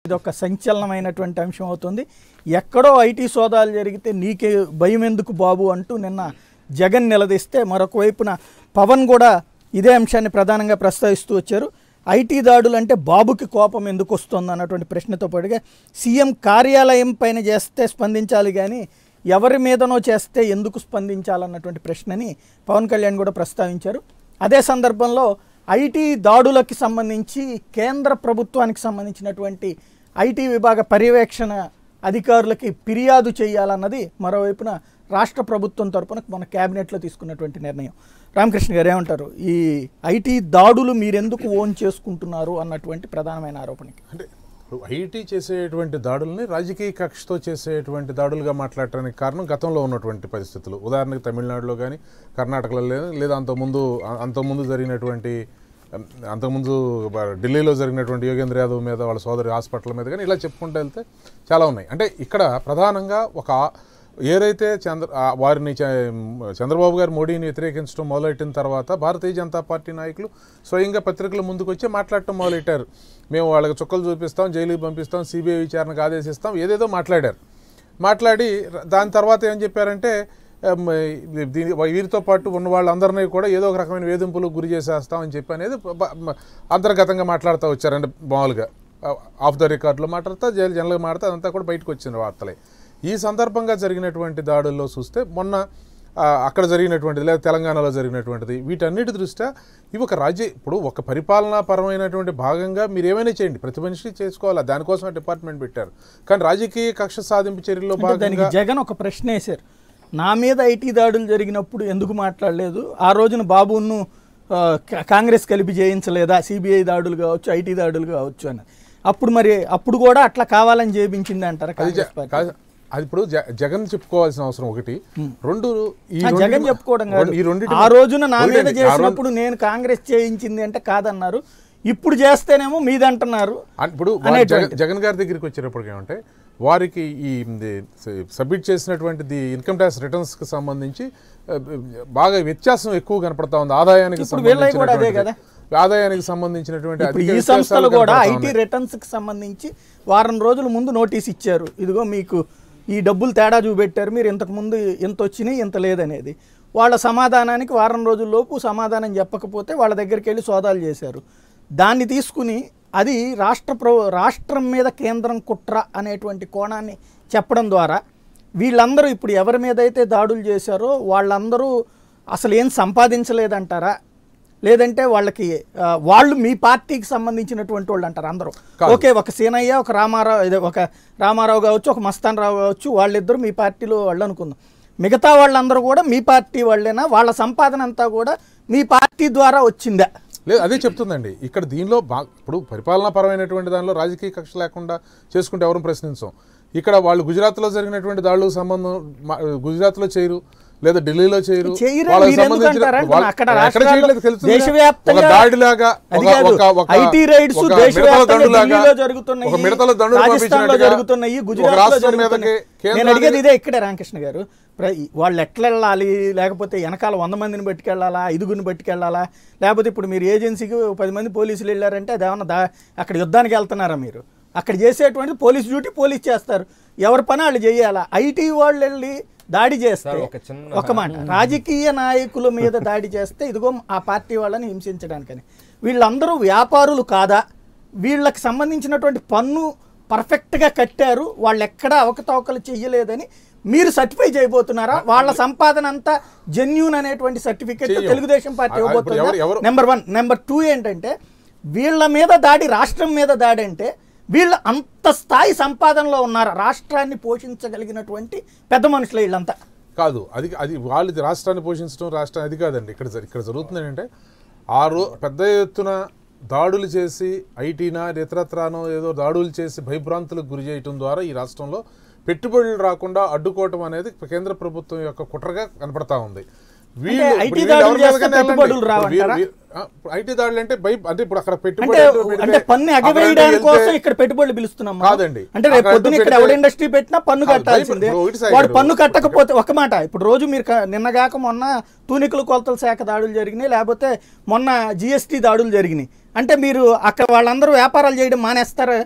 ఇది ఒక సంచలనమైనటువంటి అంశం అవుతుంది ఎక్కడో ఐటీ సోదాలు జరిగితే నీకే భయం ఎందుకు బాబు అంటూ నిన్న జగన్ నిలదీస్తే మరొక వైపున పవన్ కూడా ఇదే అంశాన్ని ప్రధానంగా ప్రస్తావిస్తూ వచ్చారు ఐటీ దాడులు అంటే బాబుకి కోపం ఎందుకు వస్తుంది అన్నటువంటి ప్రశ్నతో పాటుగా సీఎం కార్యాలయం పైన చేస్తే స్పందించాలి కానీ ఎవరి మీదనో చేస్తే ఎందుకు స్పందించాలన్నటువంటి ప్రశ్నని పవన్ కళ్యాణ్ కూడా ప్రస్తావించారు అదే సందర్భంలో ఐటీ దాడులకి సంబంధించి కేంద్ర ప్రభుత్వానికి సంబంధించినటువంటి ఐటీ విభాగ పర్యవేక్షణ అధికారులకి ఫిర్యాదు చేయాలన్నది మరోవైపున రాష్ట్ర ప్రభుత్వం తరపున మన క్యాబినెట్లో తీసుకున్నటువంటి నిర్ణయం రామకృష్ణ గారు ఏమంటారు ఈ ఐటీ దాడులు మీరెందుకు ఓన్ చేసుకుంటున్నారు అన్నటువంటి ప్రధానమైన ఆరోపణకి అంటే ఇప్పుడు ఐటీ చేసేటువంటి దాడుల్ని రాజకీయ కక్షతో చేసేటువంటి దాడులుగా మాట్లాడటానికి కారణం గతంలో ఉన్నటువంటి పరిస్థితులు ఉదాహరణకు తమిళనాడులో కానీ కర్ణాటకలో కానీ లేదా అంతకుముందు అ- అంతకుముందు జరిగినటువంటి అం, అంతకుముందు బ- ఢిల్లీలో జరిగినటువంటి యోగేంద్ర యాదవ్ మీద వాళ్ళ సోదరి హాస్పిటల్ మీద కానీ ఇలా చెప్పుకుంటూ వెళ్తే చాలా ఉన్నాయి అంటే ఇక్కడ ప్రధానంగా ఒక ఆ- ఏదైతే చంద్ర ఆ వారిని చ- చంద్రబాబు గారు మోడీని వ్యతిరేకించడం మొదలెట్టిన తర్వాత భారతీయ జనతా పార్టీ నాయకులు స్వయంగా పత్రికల ముందుకు వచ్చి మాట్లాడటం మొదలెట్టారు మేము వాళ్ళకి చుక్కలు చూపిస్తాం జైలుకి పంపిస్తాం సిబిఐ విచారణకు ఆదేశిస్తాం ఏదేదో మాట్లాడారు మాట్లాడి ర- దాని తర్వాత ఏం చెప్పారంటే ఎమ్, దీని వీరితో పాటు ఉన్న వాళ్ళందరినీ కూడా ఏదో ఒక రకమైన వేధింపులకు గురి చేసేస్తాం అని చెప్పి అనేది బ- బ- అంతర్గతంగా మాట్లాడుతూ వచ్చారండి మామూలుగా ఆఫ్ ద రికార్డులో మాట్లాడతా జైలు జనరల్గా మాట్లాడితే అదంతా కూడా బయటకు వచ్చిన వార్తలే ఈ సందర్భంగా జరిగినటువంటి దాడుల్లో చూస్తే మొన్న ఆ, అక్కడ జరిగినటువంటిది లేదా తెలంగాణలో జరిగినటువంటిది వీటన్నిటి దృష్ట్యా ఇవి ఒక రాజ్య ఇప్పుడు ఒక పరిపాలనా పరమైనటువంటి భాగంగా మీరు ఏమైనా చేయండి ప్రతి మనిషి చేసుకోవాలి దానికోసం డిపార్ట్మెంట్ పెట్టారు కానీ రాజకీయ కక్ష సాధింపు చర్యల్లో అంటే దానికి భాగంగా జగన్ ఒక ప్రశ్న వేశారు నా మీద ఐటీ దాడులు జరిగినప్పుడు ఎందుకు మాట్లాడలేదు ఆ రోజున బాబును ఆ, కా- కాంగ్రెస్ కలిపి చేయించలేదా సిబిఐ దాడులు కావచ్చు ఐటీ దాడులు కావచ్చు అని అప్పుడు మరి అప్పుడు కూడా అట్లా కావాలని చేయించింది అంటారా అది జ- కాంగ్రెస్ పార్టీ కాదు, అది ఇప్పుడు జ- జగన్ చెప్పుకోవాల్సిన అవసరం ఒకటి రెండు ఈ ఆ, రెండు- జగన్ చెప్పుకోవడం కాదు రెండు- ఈ రెండింటి ఆ రోజున నా మీద ఒకటండి, ఆ రెండు- చేసినప్పుడు నేను కాంగ్రెస్ చేయించింది అంటే కాదన్నారు ఇప్పుడు చేస్తేనేమో మీదంటున్నారు అన్- ఇప్పుడు వారు జగన్ జగన్ గారి దగ్గరికి వచ్చేటప్పటికి ఏమంటే వారికి ఈ సబ్మిట్ చేసినటువంటి ఇన్కమ్ ట్యాక్స్ రిటర్న్స్ కి సంబంధించి ఆ, బాగా వ్యత్యాసం ఎక్కువ కనపడతా ఉంది ఆదాయానికి ఇప్పుడు వీళ్ళవి కూడా అదే సంబంధించినటువంటి ఆదాయానికి సంబంధించినటువంటి ఇప్పుడు అధిక ఈ వ్యత్యాసాలు సంస్థలు కూడా కనపడతా ఐటీ ఉన్నాయి. రిటర్న్స్ కి సంబంధించి వారం రోజుల ముందు నోటీస్ ఇచ్చారు ఇదిగో మీకు ఈ డబ్బులు తేడా చూపెట్టారు మీరు ఇంతకు ముందు ఇంత వచ్చినాయి ఇంత లేదనేది వాళ్ళ సమాధానానికి వారం రోజుల లోపు సమాధానం చెప్పకపోతే వాళ్ళ దగ్గరికి వెళ్ళి సోదాలు చేశారు దాన్ని తీసుకుని అది రాష్ట్ర ప్ర రాష్ట్రం మీద కేంద్రం కుట్ర అనేటువంటి కోణాన్ని చెప్పడం ద్వారా వీళ్ళందరూ ఇప్పుడు ఎవరి మీద అయితే దాడులు చేశారో వాళ్ళందరూ అసలు ఏం సంపాదించలేదంటారా లేదంటే వాళ్ళకి ఆ, వాళ్ళు మీ పార్టీకి సంబంధించినటువంటి వాళ్ళు అంటారు అందరూ కాదు. ఓకే ఒక సీనయ్య ఒక రామారావు ఇదే ఒక రామారావు కావచ్చు ఒక మస్తాన్ రావు కావచ్చు వాళ్ళిద్దరు మీ పార్టీలో వాళ్ళు అనుకుందాం మిగతా వాళ్ళందరూ కూడా మీ పార్టీ వాళ్ళేనా వాళ్ళ సంపాదన అంతా కూడా మీ పార్టీ ద్వారా వచ్చిందా లేదు అదే చెప్తుందండి ఇక్కడ దీనిలో బా ఇప్పుడు పరిపాలనా పరమైనటువంటి దానిలో రాజకీయ కక్ష లేకుండా చేసుకుంటే ఎవరు ప్రశ్నించం ఇక్కడ వాళ్ళు గుజరాత్లో జరిగినటువంటి దాడులకు సంబంధం మా- గుజరాత్లో చేయరు లేదా ఢిల్లీలో చేయరు చేయరు, వాళ్ళకి మీరు ఎందుకు సంబంధించిన- అంటారు? వాళ్ళ- అక్కడ ఎక్కడ రాష్ట్రాల్లో చేయట్లేదు తెలుస్తుంది కదా? దేశవ్యాప్తంగా ఒక దాడిలాగా అది ఒక- కాదు. ఒక- ఒక- ఐటీ రైడ్స్ ఒక మిడతల దేశవ్యాప్తంగా దండులాగా, ఢిల్లీలో జరుగుతున్నాయి, ఒక మిడతల దండులు రాజస్థాన్లో పంపించినట్టుగా జరుగుతున్నాయి ఒక గుజరాత్లో రాష్ట్రం మీదకి జరుగుతున్నాయి నేను కేంద్రానికి- అడిగేది ఇదే ఇక్కడే రామకృష్ణ గారు ప్ర- వాళ్ళు ఎట్లా వెళ్ళాలి లేకపోతే వెనకాల వంద మందిని పట్టుకెళ్ళాలా ఐదుగురిని పట్టుకెళ్ళాలా లేకపోతే ఇప్పుడు మీరు ఏజెన్సీకి ఓ పది మంది పోలీసులు వెళ్ళారంటే అది ఏమన్నా దా అక్కడ యుద్ధానికి వెళ్తున్నారా మీరు అక్కడ చేసేటువంటి పోలీస్ డ్యూటీ పోలీస్ చేస్తారు ఎవరి పని వాళ్ళు చేయాలా ఐటీ వాళ్ళు వెళ్ళి దాడి చేస్తే సార్, ఒక చిన్న- ఒక మాట రాజకీయ నాయకుల మీద దాడి చేస్తే ఇదిగో ఆ పార్టీ వాళ్ళని హింసించడానికని వీళ్ళందరూ వ్యాపారులు కాదా వీళ్ళకి సంబంధించినటువంటి పన్ను పర్ఫెక్ట్గా కట్టారు వాళ్ళు ఎక్కడ అవకతవకలు చెయ్యలేదని మీరు సర్టిఫై చేయబోతున్నారా వాళ్ళ సంపాదన అంతా జెన్యూన్ అనేటువంటి సర్టిఫికెట్ చెయ్యం. తెలుగుదేశం పార్టీ ఆ, ఇప్పుడు ఇవ్వబోతుందా ఎవరు- ఎవరు- నెంబర్ వన్ నెంబర్ టూ ఏంటంటే వీళ్ళ మీద దాడి రాష్ట్రం మీద దాడి అంటే వీళ్ళు అంత స్థాయి సంపాదనలో ఉన్నారు రాష్ట్రాన్ని పోషించగలిగినటువంటి పెద్ద మనుషులు వీళ్ళంతా కాదు అది అది వాళ్ళు రాష్ట్రాన్ని పోషించడం రాష్ట్రం అది కాదండి ఇక్కడ జరి- ఇక్కడ జరుగుతుంది ఏంటంటే ఆ రో పెద్ద ఎత్తున దాడులు చేసి ఐటీనా ఇతరత్రానో ఏదో దాడులు చేసి భయభ్రాంతులకు గురి చేయటం ద్వారా ఈ రాష్ట్రంలో పెట్టుబడులు రాకుండా అడ్డుకోవటం అనేది కేంద్ర ప్రభుత్వం యొక్క కుట్రగా కనపడతా ఉంది వీళ్ళు అంటే ఇప్పుడు IT వీళ్ళు దాడులు ఎవరి చేస్తే మీదకైనా వెళ్ళండి. పెట్టుబడులు ఇప్పుడు రావంటారా? వీరు- వీరు- ఆ, ఇప్పుడు ఐటీ దాడులు అంటే భయ అంటే ఇప్పుడు అక్కడ పెట్టుబడి అంటే పెడితే- అంటే పన్ను ఎగవేయడానికి అక్కడంటే కోసం వెళ్తే- ఇక్కడ పెట్టుబడులు పిలుస్తున్నాం మనం. కాదండి. అంటే రేపు అక్కడ పొద్దున ఇక్కడ పెడితే- ఎవడ ఇండస్ట్రీ పెట్టినా పన్ను కాదు, కట్టాల్సిందే ఇప్పుడు ఒకటి సాయి వాడు గారు, పన్ను కట్టకపోతే ఒక మాట ఇప్పుడు రోజు మీరు క- నిన్నగాక మొన్న తూనికల కొలతల శాఖ దాడులు జరిగినాయి లేకపోతే మొన్న జిఎస్టీ దాడులు జరిగినాయి అంటే మీరు అక్కడ వాళ్ళందరూ వ్యాపారాలు చేయడం మానేస్తారా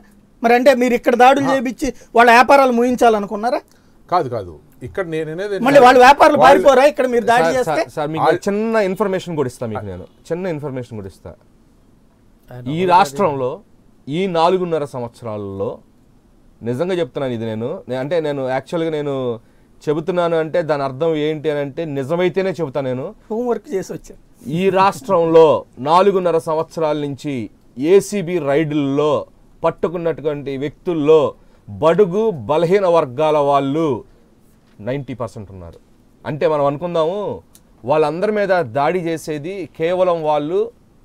మరి అంటే మీరు ఇక్కడ దాడులు చేపించి వాళ్ళ వ్యాపారాలు ముగించాలనుకున్నారా కాదు కాదు ఇక్కడ నేను అనేది మళ్ళీ వాళ్ళ వ్యాపారాలు పారిపోరా ఇక్కడ మీరు దాడి సార్, చేస్తే సార్, సార్ మీకు నేను చిన్న ఇన్ఫర్మేషన్ కూడా ఇస్తా మీకు నేను చిన్న ఇన్ఫర్మేషన్ కూడా ఇస్తా ఈ రాష్ట్రంలో ఈ నాలుగున్నర సంవత్సరాలలో నిజంగా చెప్తున్నాను ఇది నేను నే- అంటే నేను యాక్చువల్గా నేను చెబుతున్నాను అంటే దాని అర్థం ఏంటి అని అంటే నిజమైతేనే చెబుతాను నేను హోంవర్క్ చేసి వచ్చారు ఈ రాష్ట్రంలో నాలుగున్నర సంవత్సరాల నుంచి ఏసీబీ రైడుల్లో పట్టుకున్నటువంటి వ్యక్తుల్లో బడుగు బలహీన వర్గాల వాళ్ళు నైంటీ పర్సెంట్ ఉన్నారు అంటే మనం అనుకుందాము వాళ్ళందరి మీద దాడి చేసేది కేవలం వాళ్ళు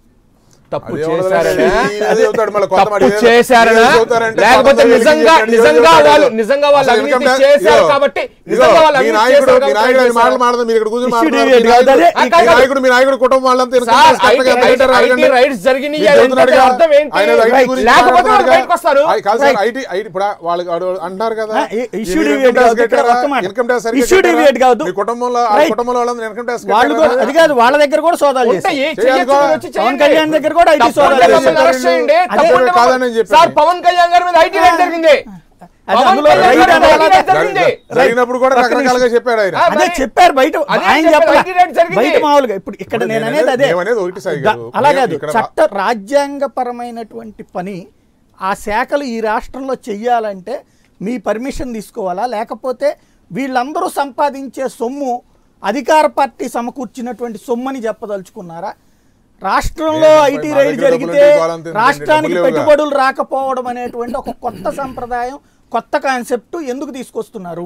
తప్పు అది ఎవడో చేశారనా ఈ- అదే చెబుతాడు మళ్ళీ కొత్త మాట. తప్పు ఏదో- చేశారనా ఏదో చెబుతారంటే లేకపోతే కొత్త నిజంగా వీళ్ళకి నిజంగా చెబుతాడు. వాళ్ళు నిజంగా వాళ్ళు అసలు అవినీతి ఇన్కమ్ చేశారు ఇదిగో, కాబట్టి ఇదిగో, నిజంగా వాళ్ళు మీ అవినీతి నాయకుడు చేశారు మీ కాబట్టి నాయకుడు చేశారు. మాటలు మాడదాం మీరు ఇక్కడ కూర్చొని Issue మాట్లాడారు. deviate మీ కాదు, అదే. నాయకుడు- ఆ, మీ కాదు. నాయకుడు మీ నాయకుడు కుటుంబం వాళ్ళంతా ఇన్కమ్ సార్, ట్యాక్స్ కట్టగా ఐటీ కట్టారు, రైట్స్- అడగండి. ఐటీ రైట్స్ జరిగినాయి మీరు అంటే చెబుతున్నాడు దాని కదా, అర్థం ఏంటి? ఆయన ఐటీ రైట్. గురించి లేకపోతే వాళ్ళు మాట్లాడుతున్నాడు బయటకు వస్తారు. కదా. కాదు సార్, రైట్. ఐటీ ఐటీ ఇప్పుడు వాళ్ళు వాళ్ళు అంటారు కదా ఆ, ఈ- ఈ issue మీరు deviate ఇన్కమ్ ట్యాక్స్ కాదు, ఇక్కడ కట్టారా? ఒక్క మాట. ఇన్కమ్ ట్యాక్స్ సరిగ్గా Issue కట్టారా? deviate కాదు. మీ కుటుంబంలో ఆ రైట్. కుటుంబంలో వాళ్ళందరూ ఇన్కమ్ ట్యాక్స్ వాళ్ళు కూడా కట్టారా? అది కాదు వాళ్ళ దగ్గర కూడా సోదాలు ఉంటే చేశారు ఏ చేయాలి చెయ్యొచ్చు, కూడా. మీరు వచ్చి పవన్ చేయండి. కళ్యాణ్ దగ్గర కూడా ఐటీ తప్పు సోదాలు ఉంటే చేశారు. మమ్మల్ని అరెస్ట్ చేయండి. అదే. తప్పు ఉంటే కాదని నేను చెప్పాను. సార్ పవన్ కళ్యాణ్ గారి మీద ఐటీ రైడ్ జరిగింది అది పవన్ అందులో కళ్యాణ్ రైడ్ గారి మీద అనేది ఐటీ రైడ్ జరిగింది జరిగినప్పుడు కూడా పక్క రకరకాలుగా చెప్పాడు ఆయన ఆ, అదే మరి- చెప్పారు బయట అదే ఆయన చెప్పారు, చెప్పాలి ఐటీ రైడ్ జరిగింది. బయట మామూలుగా ఇప్పుడు ఇక్కడ ఇప్పుడు నేను నేను అనేది అదే మేము అనేది ఒకటి సాయి ద- గారు. అలా మేము కాదు ఇక్కడ చట్ట రాజ్యాంగపరమైనటువంటి పని ఆ శాఖలు ఈ రాష్ట్రంలో చెయ్యాలంటే మీ పర్మిషన్ తీసుకోవాలా లేకపోతే వీళ్ళందరూ సంపాదించే సొమ్ము అధికార పార్టీ సమకూర్చినటువంటి సొమ్మని చెప్పదలుచుకున్నారా రాష్ట్రంలో లేదు, ఐటీ మా రైడ్ దగ్గర జరిగితే డబ్బులు ఉంటే వాళ్ళంతా ఎందుకండి? రాష్ట్రానికి డబ్బులు లేవుగా. పెట్టుబడులు రాకపోవడం అనేటువంటి ఒక కొత్త సంప్రదాయం కొత్త కాన్సెప్ట్ ఎందుకు తీసుకొస్తున్నారు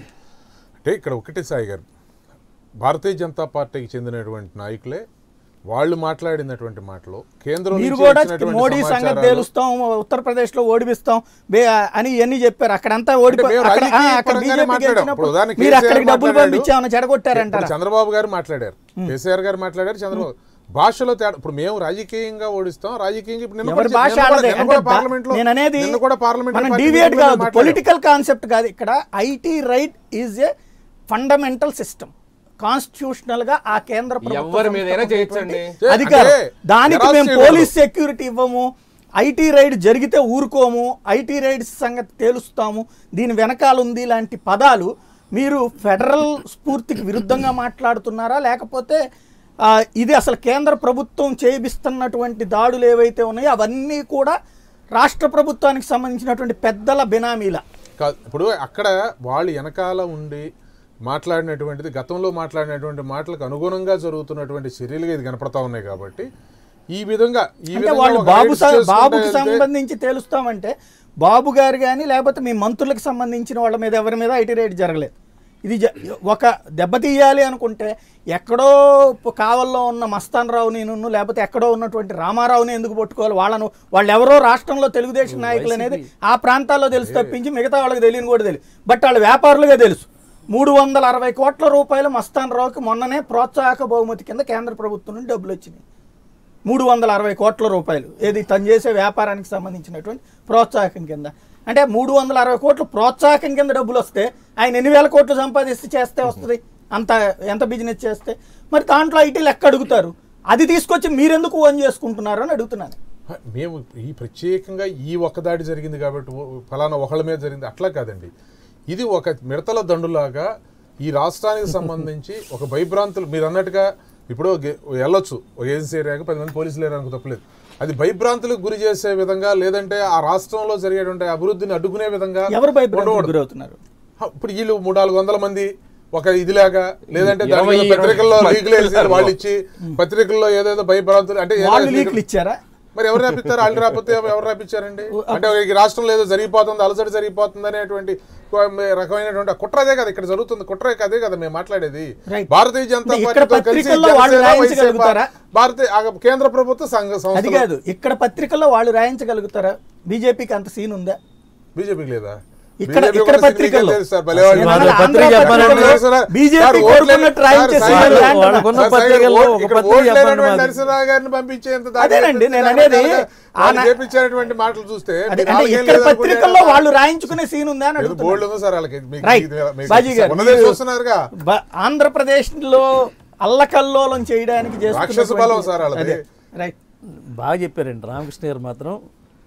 అంటే ఇక్కడ ఒకటే సాయి గారు భారతీయ జనతా పార్టీకి చెందినటువంటి నాయకులే వాళ్ళు మాట్లాడినటువంటి మాటలు కేంద్రం మీరు నుంచి కూడా వచ్చినటువంటి మోడీ సంగతి సమాచారాలు- తేలుస్తాం ఉత్తరప్రదేశ్ లో ఓడిపిస్తాం బే అని ఇవన్నీ చెప్పారు అక్కడంతా ఓడిపో మేము అక్కడ ఆ, రాజకీయ అక్కడ పరంగానే బీజేపీ మాట్లాడాం. గెలిచినప్పుడు ఇప్పుడు ఉదాహరణకి మీరు కేసీఆర్ అక్కడికి డబ్బులు మాట్లాడాడు. పంపించామని చెడగొట్టారంటారా ఇప్పుడు చంద్రబాబు గారు మాట్లాడారు కేసీఆర్ గారు మాట్లాడారు చంద్రబాబు భాషలో తేడా ఇప్పుడు మేము రాజకీయంగా ఓడిస్తాం రాజకీయంగా ఇప్పుడు నిన్న ఎవరి కూడా- భాష నిన్న కూడా- ఆడదే నిన్న అంటే కూడా పార్లమెంట్లో నేను అనేది నిన్న కూడా పార్లమెంట్ మనం డివియేట్ కాదు పొలిటికల్ కాన్సెప్ట్ కాదు ఇక్కడ IT raid is a fundamental system constitutional గా ఆ కేంద్ర ప్రభుత్వ ఎవరి మీదైనా సంస్థకు చేయొచ్చండి. ఉన్నటువంటి అధికారం అంటే దానికి నిరాశ మేము చేయకూడదు. పోలీస్ సెక్యూరిటీ ఇవ్వము ఐటీ రైడ్ జరిగితే ఊరుకోము ఐటీ రైడ్స్ సంగతి తేలుస్తాము దీని వెనకాల ఉంది లాంటి పదాలు మీరు ఫెడరల్ స్ఫూర్తికి విరుద్ధంగా మాట్లాడుతున్నారా లేకపోతే ఆ, ఇది అసలు కేంద్ర ప్రభుత్వం చేయిస్తున్నటువంటి దాడులు ఏవైతే ఉన్నాయో అవన్నీ కూడా రాష్ట్ర ప్రభుత్వానికి సంబంధించినటువంటి పెద్దల బినామీల కాదు ఇప్పుడు అక్కడ వాళ్ళు వెనకాల ఉండి మాట్లాడినటువంటిది గతంలో మాట్లాడినటువంటి మాటలకు అనుగుణంగా జరుగుతున్నటువంటి చర్యలుగా ఇది కనపడతా ఉన్నాయి కాబట్టి ఈ విధంగా ఈ అంటే విధంగా వాళ్ళు ఒక బాబు రైడ్స్ స- చేసుకుంటూ బాబుకి వెళ్తే- సంబంధించి తేలుస్తామంటే బాబు గారు కానీ లేకపోతే మీ మంత్రులకు సంబంధించిన వాళ్ళ మీద ఎవరి మీద ఐటీ రేట్ జరగలేదు ఇది జ- ఒక దెబ్బతీయాలి అనుకుంటే ఎక్కడో ప- కావల్లో ఉన్న మస్తాన్ రావు నేను లేకపోతే ఎక్కడో ఉన్నటువంటి రామారావుని ఎందుకు పట్టుకోవాలి వాళ్ళను వాళ్ళు ఎవరో రాష్ట్రంలో తెలుగుదేశం నాయకులు అనేది ఆ ప్రాంతాల్లో తెలుసు తప్పించి మిగతా వాళ్ళకి తెలియని కూడా తెలియదు బట్ వాళ్ళు వ్యాపారులుగా తెలుసు మూడు వందల అరవై కోట్ల రూపాయలు మస్తాన్ రావుకి మొన్ననే ప్రోత్సాహక బహుమతి కింద కేంద్ర ప్రభుత్వం నుండి డబ్బులు వచ్చినాయి మూడు వందల అరవై కోట్ల రూపాయలు ఏది తను చేసే వ్యాపారానికి సంబంధించినటువంటి ప్రోత్సాహకం కింద అంటే మూడు వందల అరవై కోట్లు ప్రోత్సాహకం కింద డబ్బులు వస్తే ఆయన ఎన్ని వేల కోట్లు సంపాదిస్తే చేస్తే వస్తుంది అంత ఎంత బిజినెస్ చేస్తే మరి దాంట్లో ఐటీలు ఎక్క అడుగుతారు అది తీసుకొచ్చి మీరెందుకు ఓన్ చేసుకుంటున్నారు అని అడుగుతున్నాను హ, మేము ఈ ప్రత్యేకంగా ఈ ఒక్క దాడి జరిగింది కాబట్టి ఓ- ఫలానా ఒకళ్ళ మీద జరిగింది అట్లా కాదండి ఇది ఒక మిడతల దండులాగా ఈ రాష్ట్రానికి సంబంధించి ఒక భయభ్రాంతులు మీరు అన్నట్టుగా ఇప్పుడు గె- వెళ్ళొచ్చు ఒక ఏజెన్సీ ఏరియాకి పది మంది పోలీసులు ఏరియాకి తప్పలేదు అది భయభ్రాంతులకు గురి చేసే విధంగా లేదంటే ఆ రాష్ట్రంలో జరిగేటువంటి అభివృద్ధిని అడ్డుకునే విధంగా ఎవరు భయపడకూడదు ఉండకూడదు. గురవుతున్నారు హ, ఇప్పుడు వీళ్ళు మూడు నాలుగు వందల మంది ఒక ఇదిలాగా లేదంటే దాని ఇరవై, మీద ఇరవై పత్రికల్లో మంది లీకులు వేసి ఉన్నారు. వాళ్ళు ఇచ్చి పత్రికల్లో ఏదేదో భయభ్రాంతులు అంటే ఏదో వాళ్ళు లీకులు ఇచ్చారా మరి ఎవరు రాపిస్తారు వాళ్ళు రాకపోతే ఎవరు రాపించారండి అంటే ఈ రాష్ట్రంలో ఏదో జరిగిపోతుంది అలసట జరిగిపోతుంది అనేటువంటి రకమైనటువంటి ఆ కుట్ర అదే కదా ఇక్కడ జరుగుతుంది కుట్ర అదే కదా మేము మాట్లాడేది Right. భారతీయ జనతా అంటే ఇక్కడ పార్టీతో కలిసి పత్రికల్లో వాళ్ళు జనసేన, రాయించగలుగుతారా? వైసీపీ, భారతీయ ఆ కేంద్ర ప్రభుత్వ సంఘ అది సంస్థ కాదు ఇక్కడ పత్రికల్లో వాళ్ళు రాయించగలుగుతారా బీజేపీకి అంత సీన్ ఉందా బీజేపీకి లేదా ఇక్కడ- BJP ఇక్కడ కూడా పత్రికల్లో. తెలుసు సార్, భలేవాళ్ళు. నేను వాళ్ళ అలా ఆంధ్ర పత్రిక చెప్పాలంటే పత్రికల్లో బీజేపీ సార్, కోరుకున్నట్టు ఓట్లే- రాయించే సార్, సీన్ సార్, ఉందా అంటున్నా. వాళ్ళకున్న సార్, సార్, పత్రికల్లో ఓట్- ఒక ఇక్కడ పత్రిక ఓట్ చెప్పండి లేనటువంటి మాది. నరసింహరావు గారిని పంపించేంత దాడి అదేనండి, చేపించి నేను దాని అనేది మీద ఆ వాళ్ళు నా- చేపించేటువంటి మాటలు చూస్తే అది మీరు అంటే నాలుగేళ్ళు ఇక్కడ లేదనుకుంటే పత్రికల్లో వాళ్ళు రాయించుకునే సీన్ ఉందా అని ఏదో అడుగుతున్నా. బోల్డ్ ఉంది సార్ వాళ్ళకి మీకు- రైట్ మీకు- మీకు బాజీ గారు ఉన్నదే మీరు చూస్తున్నారుగా బ- ఆంధ్రప్రదేశ్లో అల్లకల్లోలం చేయడానికి రాక్షస బలం సార్ చేస్తున్నటువంటి- వాళ్ళది. అదే, రైట్ బాగా చెప్పారండి రామకృష్ణ గారు మాత్రం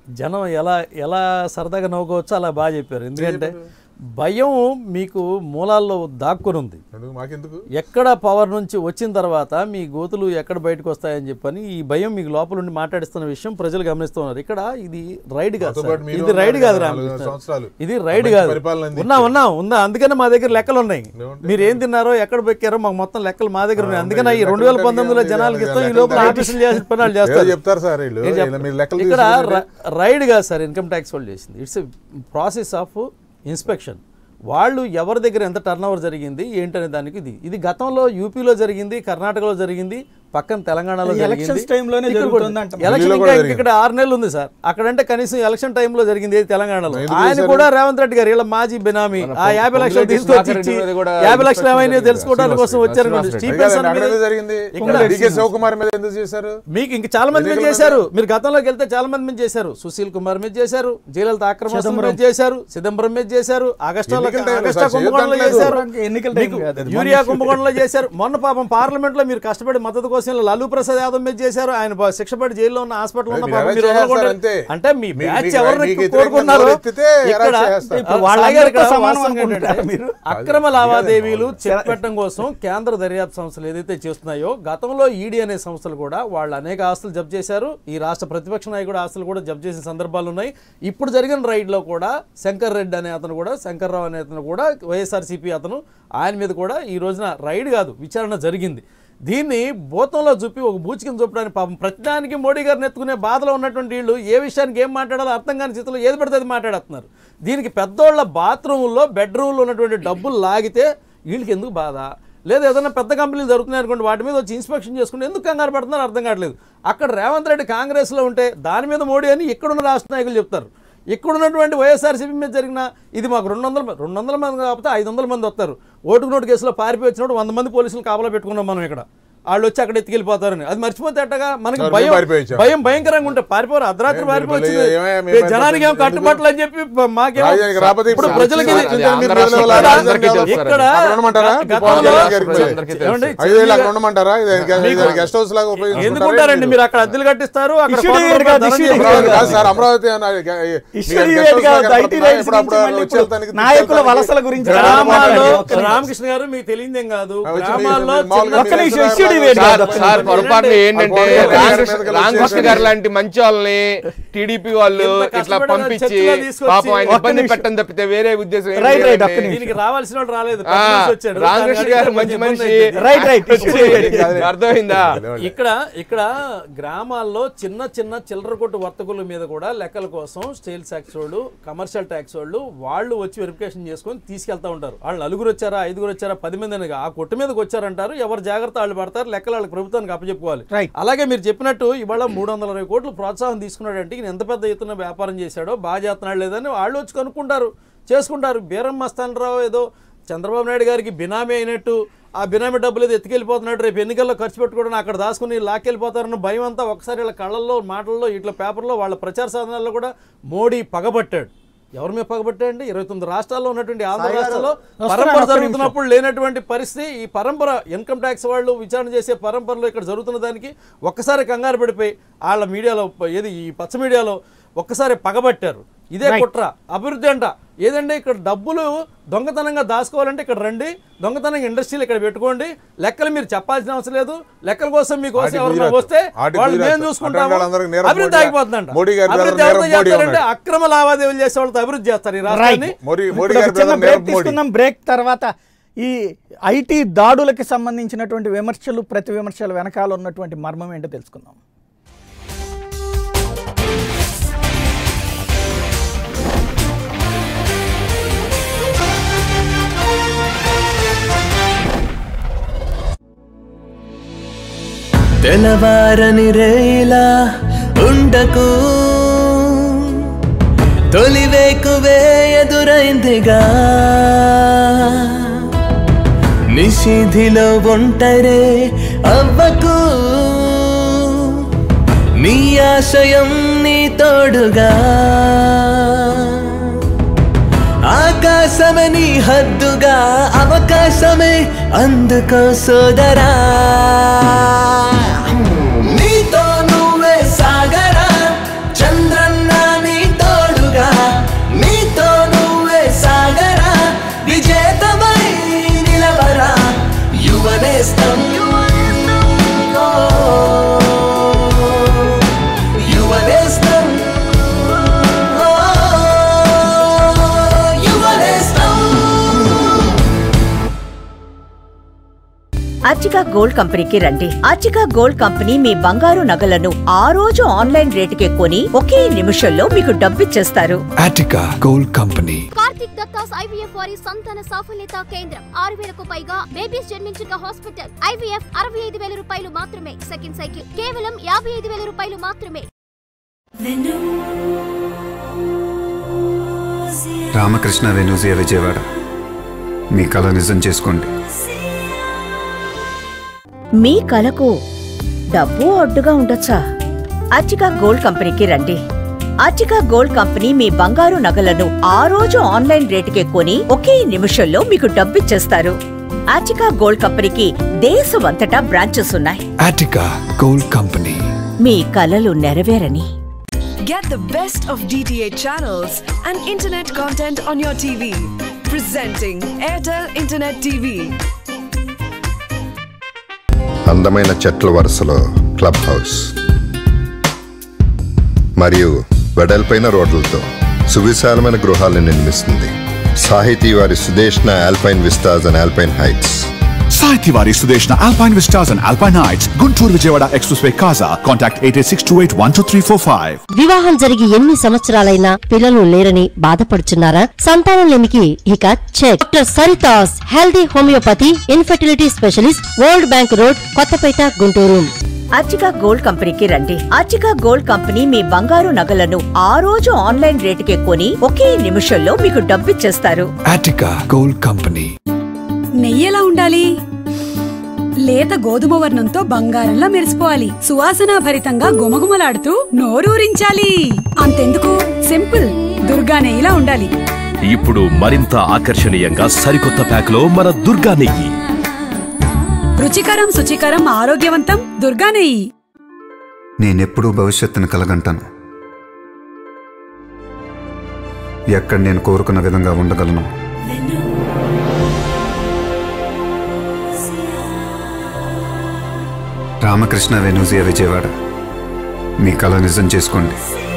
జనం ఎలా ఎలా సరదాగా నవ్వుకోవచ్చో అలా బాగా చెప్పారు ఎందుకంటే భయం మీకు మూలాల్లో దాక్కుని ఉంది ఎందుకు మాకెందుకు ఎక్కడ పవర్ నుంచి వచ్చిన తర్వాత మీ గోతులు ఎక్కడ బయటకు వస్తాయని చెప్పని ఈ భయం మీకు లోపల నుండి మాట్లాడిస్తున్న విషయం ప్రజలు గమనిస్తున్నారు ఇక్కడ ఇది రైడ్ కాదు నాతో సార్. పాటు మీరు ఇది రైడ్ ఉన్నారు కాదు కదా, రామకృష్ణ నాలుగు సంవత్సరాలు. ఇది రైడ్ మంచి కాదు పరిపాలన అందించారు. ఉన్నా ఉన్నా ఉందా అందుకనే మా దగ్గర లెక్కలు ఉన్నాయి ఏముంటాయి? మీరు ఏం తిన్నారో ఎక్కడ పెట్టారో మాకు మొత్తం లెక్కలు మా దగ్గర ఉన్నాయి ఆ, అందుకనే ఈ లెక్కలు రెండు వేల ఉంటాయి, పంతొమ్మిదిలో ఏముంది? జనాలకి ఇస్తాం ఈ లెక్కలు లోపల ఉంటాయి. ఆఫీసులు చేయాల్సిన పని వాళ్ళు ఏదో చేస్తారు చెప్తారు సార్ వీళ్ళు నేను ఇలా చెప్- మీరు లెక్కలు ఇక్కడ తీసుకుంటే- ర- రైడ్ కాదు సార్ ఇన్కమ్ ట్యాక్స్ వాళ్ళు చేసింది ఇట్స్ ప్రాసెస్ ఆఫ్ ఇన్స్పెక్షన్ వాళ్ళు ఎవరి దగ్గర ఎంత టర్న్ ఓవర్ జరిగింది ఏంటనే దానికి ఇది ఇది గతంలో యూపీలో జరిగింది కర్ణాటకలో జరిగింది పక్కన తెలంగాణలో ఈ జరిగింది elections time లోనే ఇక్కడ జరుగుతుంది కూడా- అంటాం. ఎలక్షన్ ఢిల్లీలో ఇంకా కూడా ఇంక జరిగింది. ఇక్కడ ఆరు నెలలు ఉంది సార్ అక్కడంటే కనీసం ఎలక్షన్ టైంలో జరిగింది ఏది తెలంగాణలో ఎందుకు ఆయన చేశారు? కూడా రేవంత్ రెడ్డి గారు వీళ్ళ మాజీ బినామీ మన ఆ యాభై పొంగులేటి లక్షలు తీసుకొచ్చి శ్రీనివాసరెడ్డి ఇచ్చి మీద కూడా యాభై లక్షలు inspection ఏమైనా జరిగింది. తెలుసుకోవడానికి కోసం శ్రీనివాసరెడ్డి. వచ్చారు శ్రీనివాసరెడ్డి. స్టీఫెన్ అదే సన్ అక్కడ మీద- ఏదో జరిగింది ఇక్కడ డీకే శివకుమార్ మీద ఎందుకు చేశారు మీకు ఇంక చాలా మంది మీద ఎన్నికల చేశారు మీరు గతంలోకి వెళ్తే చాలా మంది మీద చేశారు సుశీల్ కుమార్ మీద చేశారు జయలలిత ఆక్రమణ మీద చేశారు చిదంబరం మీద చేశారు ఆగస్టాలో ఎన్నికల టైంలో ఆగస్టా సార్, కుంభకోణంలో చేయొద్దంటలేదు. చేశారు ఎన్నికల టైం మీకు కాదు అది. యూరియా కుంభకోణంలో చేశారు మొన్న పాపం పార్లమెంట్ లో మీరు కష్టపడి మద్దతు కోసం ఇలా లాలూ ప్రసాద్ యాదవ్ మీద చేశారు ఆయన బా- శిక్ష పడి జైల్లో ఉన్న హాస్పిటల్ ఉన్న మీరు పాపం ఎలా మీరు చేస్తారు వదలకూడదు. అంతే. అంటే మీ మీకు- బ్యాచ్ మీకు- ఎవరిని మీకు వ్యతిరేకంగా కోరుకున్నారు నోరెత్తితే ఎలా ఇక్కడ చేస్తారు? ఇప్పుడు ఆ, వాళ్ళందరితో సాయి గారు ఇక్కడ సమానం వాస్తవం అనుకుంటారా ఏంటంటే, మీరు? అక్రమ లావాదేవీలు చెప్పడం కోసం కేంద్ర దర్యాప్తు సంస్థలు ఏదైతే చేస్తున్నాయో గతంలో ఈడీ అనే సంస్థలు కూడా వాళ్ళు అనేక ఆస్తులు జప్తు చేశారు ఈ రాష్ట్ర ప్రతిపక్ష నాయకుడు ఆస్తులు కూడా జప్తు చేసిన సందర్భాలు ఉన్నాయి ఇప్పుడు జరిగిన రైడ్లో కూడా శంకర్ రెడ్డి అనే అతను కూడా శంకర్రావు అనే అతను కూడా వైఎస్ఆర్సీపీ అతను ఆయన మీద కూడా ఈ రోజున రైడ్ కాదు విచారణ జరిగింది దీన్ని భూతంలో చూపి ఒక బూచికం చూపడానికి పాపం ప్రతిదానికి మోడీ గారిని ఎత్తుకునే బాధలో ఉన్నటువంటి వీళ్ళు ఏ విషయానికి ఏం మాట్లాడాలో అర్థం కాని స్థితిలో ఏది పడితే అది మాట్లాడుతున్నారు దీనికి పెద్దోళ్ళ బాత్రూంలో బెడ్రూమ్లో ఉన్నటువంటి డబ్బులు లాగితే వీళ్ళకి ఎందుకు బాధ లేదా ఏదైనా పెద్ద కంపెనీలు జరుగుతున్నాయి అనుకోండి వాటి మీద వచ్చి ఇన్స్పెక్షన్ చేసుకుంటే ఎందుకు కంగారు పడుతున్నారో అర్థం కావట్లేదు అక్కడ రేవంత్ రెడ్డి కాంగ్రెస్లో ఉంటే దాని మీద మోడీ అని ఇక్కడున్న రాష్ట్ర నాయకులు చెప్తారు ఇక్కడ ఉన్నటువంటి వైఎస్ఆర్సీపీ మీద జరిగిన ఇది మాకు రెండు వందల మంది రెండు వందల మంది కాకపోతే ఐదు వందల మంది వస్తారు ఓటుకు నోటు కేసులో పారిపోయి వచ్చినప్పుడు వంద మంది పోలీసులు కాపలా పెట్టుకున్నాం మనం ఇక్కడ వాళ్ళు వచ్చి అక్కడ ఎత్తుకెళ్ళిపోతారని అది మర్చిపోతే అట్టగా మనకి ఎవరు భయం పారిపోయి వచ్చారు? భయం భయంకరంగా ఉంటే పారిపోరు అర్ధరాత్రి మీరు పారిపోయి మళ్ళీ వచ్చింది ఏమయ్యా మీ ఏ పని జనానికి ఏం ఎందుకు? కట్టుబాట్లు అని చెప్పి మాకేమో రాజధానికి రాకపోతే ఇప్పుడు ఇప్పుడు ప్రజలకి అది ఇది- ఆంధ్ర ఇక్కడ- రాష్ట్రంలో ఇక్కడ- అందరికీ తెలుసు ఇక్కడ సార్. అక్కడ ఉండమంటారా? గతంలో- పవన్ కళ్యాణ్ గారికి ఇచ్చే. అందరికీ ఏమండి? ఐదు వేలు అక్కడ ఉండమంటారా ఇది ఇది గెస్ట్ హౌస్ లాగా ఎందుకుంటారండి మీరు అక్కడ అద్దెలు కట్టిస్తారు అక్కడ Issue కోట్ల date కాదు, రూపాయలు issue ధనం date చేస్తారు. కాదు సార్ అమరావతి అన్న- మీకు ఇష్యూ guest రేట్ house కాదు, లాగా ఐటీ కనపడుతుందా? రైట్స్ ఇప్పుడు అప్పుడు గురించి మళ్ళీ వచ్చి ఇప్పుడు వెళ్తానికి నాయకుల తీసుకెళ్తానికి వలసల గురించి గ్రామాల్లో మాట్లాడండి. ఒక్క నిమిషం. రామకృష్ణ గారు మీకు తెలియదేం కాదు ఆ, వచ్చి మీ- గ్రామాల్లో మీ మామూలుగా చిన్న- ఒక్క మీరు నిమిషం, వేసిన issue రాజధాని debate సార్ కాదు. సార్ పొరపాటున ఏంటంటే పవన్ కళ్యాణ్ రామకృష్ణ మీదకి రామకృష్ణ వచ్చేసి- గారు లాంటి మంచి వాళ్ళని టీడీపీ వాళ్ళు ఎంత ఇట్లా కష్టపడి పంపించి చర్చలో తీసుకొచ్చి పాపం ఆయన ఒక్క ఇబ్బంది నిమిషం. పెట్టని తప్పితే వేరే ఉద్దేశం ఏం రైట్, రైట్, లేదండి. ఒక్క నిమిషం. దీనికి రావాల్సిన వాడు రాలేదు ఆ, పెద్ద మనిషి వచ్చాడు. రామకృష్ణ దాన్ని గారు అడిగితే మంచి కొంచెం మనిషి ఇబ్బంది రైట్, రైట్. వచ్చి- అర్థమైందా ఇక్కడ ఇక్కడ గ్రామాల్లో చిన్న చిన్న చిల్లర కొట్టు వర్తకుల మీద కూడా లెక్కల కోసం సేల్స్ ట్యాక్స్ వాళ్ళు కమర్షియల్ ట్యాక్స్ వాళ్ళు వాళ్ళు వచ్చి వెరిఫికేషన్ చేసుకొని తీసుకెళ్తా ఉంటారు వాళ్ళు నలుగురు వచ్చారా ఐదుగురు వచ్చారా పది మంది అని ఆ కొట్టు మీదకి వచ్చారంటారు ఎవరు జాగ్రత్త వాళ్ళు పడతారు లెక్కలు వాళ్ళకి ప్రభుత్వానికి అప్పచెప్పుకోవాలి Right. అలాగే మీరు చెప్పినట్టు ఇవాళ మూడు వందల ఇరవై కోట్లు ప్రోత్సాహం తీసుకున్నాడంటే ఈయన ఎంత పెద్ద ఎత్తున వ్యాపారం చేశాడో బాగా చేస్తున్నాడు లేదని వాళ్ళు వచ్చి కనుక్కుంటారు చేసుకుంటారు బీరం మస్తానరావు ఏదో చంద్రబాబు నాయుడు గారికి బినామీ అయినట్టు ఆ బినామీ డబ్బులు ఏదో ఎత్తుకెళ్ళిపోతున్నాడు రేపు ఎన్నికల్లో ఖర్చు పెట్టుకోవడం అక్కడ దాచుకుని లాక్కెళ్ళిపోతారన్న భయం అంతా ఒకసారి వీళ్ళ కళ్ళల్లో మాటల్లో ఇట్లా పేపర్లో వాళ్ళ ప్రచార సాధనాల్లో కూడా మోడీ పగబట్టాడు ఎవరి మీద పగబట్టాడండి ఇరవై తొమ్మిది రాష్ట్రాల్లో ఉన్నటువంటి ఆంధ్ర రాష్ట్రంలో పరంపర జరుగుతున్నప్పుడు లేనటువంటి పరిస్థితి ఈ పరంపర ఇన్కమ్ ట్యాక్స్ వాళ్ళు విచారణ చేసే పరంపరలో ఇక్కడ జరుగుతున్న దానికి ఒక్కసారి కంగారు పడిపోయి వాళ్ళ మీడియాలో ఏది ఈ పచ్చ మీడియాలో ఒక్కసారి పగబట్టారు ఇదే కుట్ర అభివృద్ధి అంట ఏదంటే ఇక్కడ డబ్బులు దొంగతనంగా దాచుకోవాలంటే ఇక్కడ రండి దొంగతనంగా ఇండస్ట్రీలు ఇక్కడ పెట్టుకోండి లెక్కలు మీరు చెప్పాల్సిన అవసరం లేదు లెక్కల కోసం మీకోసం ఆటి ఎవరైనా గుజరాత్. వస్తే ఆటి వాళ్ళు గుజరాత్. మేము చూసుకుంటాము అటువంటి వాళ్ళందరికీ నీరవ్ అభివృద్ధి మోడీ- ఆగిపోతుందంట మోడీ గారి అభివృద్ధి బ్రదర్ ఎవరితో నీరవ్ మోడీ చేస్తారంటే ఉన్నాడు. అక్రమ లావాదేవీలు చేసే వాళ్ళతో అభివృద్ధి చేస్తారు ఈ రాష్ట్రాన్ని మోడీ మోడీ ఇప్పుడు గారి ఒక చిన్న బ్రదర్ బ్రేక్ నీరవ్ మోడీ తీసుకుందాం బ్రేక్ తర్వాత ఈ ఐటీ దాడులకి సంబంధించినటువంటి విమర్శలు ప్రతి విమర్శల వెనకాల ఉన్నటువంటి మర్మం ఏంటో తెలుసుకుందాం తెల్లవారని రేలా ఉండకు తొలివేకువే ఎదురైందిగా నిషిధిలో ఒంటరే అవ్వకు నీ ఆశయం నీ తోడుగా ఆకాశమే నీ హద్దుగా అవకాశమే అందుకో సోదరా నీతో నువ్వే సాగరా చంద్రన్న యువనేస్తం యువనేస్తం యువనేస్తం అర్చికా గోల్డ్ కంపెనీకి రండి అర్చికా గోల్డ్ కంపెనీ మీ బంగారు నగలను ఆ రోజు ఆన్లైన్ రేటుకే కొని ఒకే నిమిషంలో మీకు డబ్బిచ్చేస్తారు Attica Gold Company. Karthik Datta's IVF వారి సంతాన సాఫల్యత కేంద్రం ఆరు వేలకు పైగా బేబీస్ జన్మించిన హాస్పిటల్ ఐవీఎఫ్ అరవై ఐదు వేల రూపాయలు మాత్రమే సెకండ్ సైకిల్ కేవలం యాభై ఐదు వేల రూపాయలు మాత్రమే రామకృష్ణ వెనూజియా విజయవాడ మీ కళ నిజం చేసుకోండి మీ కలకు డబ్బు అడ్డుగా ఉండొచ్చా అర్చికా గోల్డ్ కంపెనీకి రండి అర్చికా గోల్డ్ కంపెనీ మీ బంగారు నగలను ఆ రోజు ఆన్లైన్ రేటుకే కొని ఒకే నిమిషంలో మీకు డబ్బిచ్చేస్తారు అర్చికా గోల్డ్ కంపెనీకి దేశమంతటా బ్రాంచెస్ ఉన్నాయి Attica Gold Company. మీ కలలు నెరవేరని Get the best of DTH channels and internet content on your TV. Presenting Airtel Internet TV. అందమైన చెట్ల వరుసలో క్లబ్ హౌస్ మరియు వెడల్పైన రోడ్లతో సువిశాలమైన గృహాలను నిర్మిస్తుంది సాహితీ వారి Sudeshna Alpine Vistas and Alpine Heights Saitivari Sudeshna Alpine Vistas and Alpine Heights, Guntur Vijayawada Expressway Kaza. Contact 8862812345. వివాహం జరిగి ఎన్ని సంవత్సరాలైనా పిల్లలు లేరని బాధపడుచున్నారా సంతానం లేమికి ఇక check doctor Saritha's healthy homeopathy infertility specialist World Bank Road Kothapeta Guntur అర్చికా గోల్డ్ కంపెనీకి రండి అర్చికా గోల్డ్ కంపెనీ మీ బంగారు నగలను ఆ రోజు ఆన్లైన్ రేటుకే కొని ఒకే నిమిషంలో మీకు డబ్బిచ్చేస్తారు Attica Gold Company. నెయ్యి ఎలా ఉండాలి లేత గోధుమ వర్ణంతో బంగారంలా మెరిసిపోవాలి సువాసన భరితంగా గుమగుమలాడుతూ నోరూరించాలి అంతెందుకు సింపుల్ దుర్గా నెయ్యిలా ఉండాలి ఇప్పుడు మరింత ఆకర్షణీయంగా సరికొత్త ప్యాక్ లో మన దుర్గా నెయ్యి రుచికరం శుచికరం ఆరోగ్యవంతం దుర్గా నెయ్యి నేనెప్పుడూ భవిష్యత్తును కలగంటాను ఎక్కడ నేను కోరుకున్న విధంగా ఉండగలను రామకృష్ణ వెనూజియా విజయవాడ మీ కళ నిజం చేసుకోండి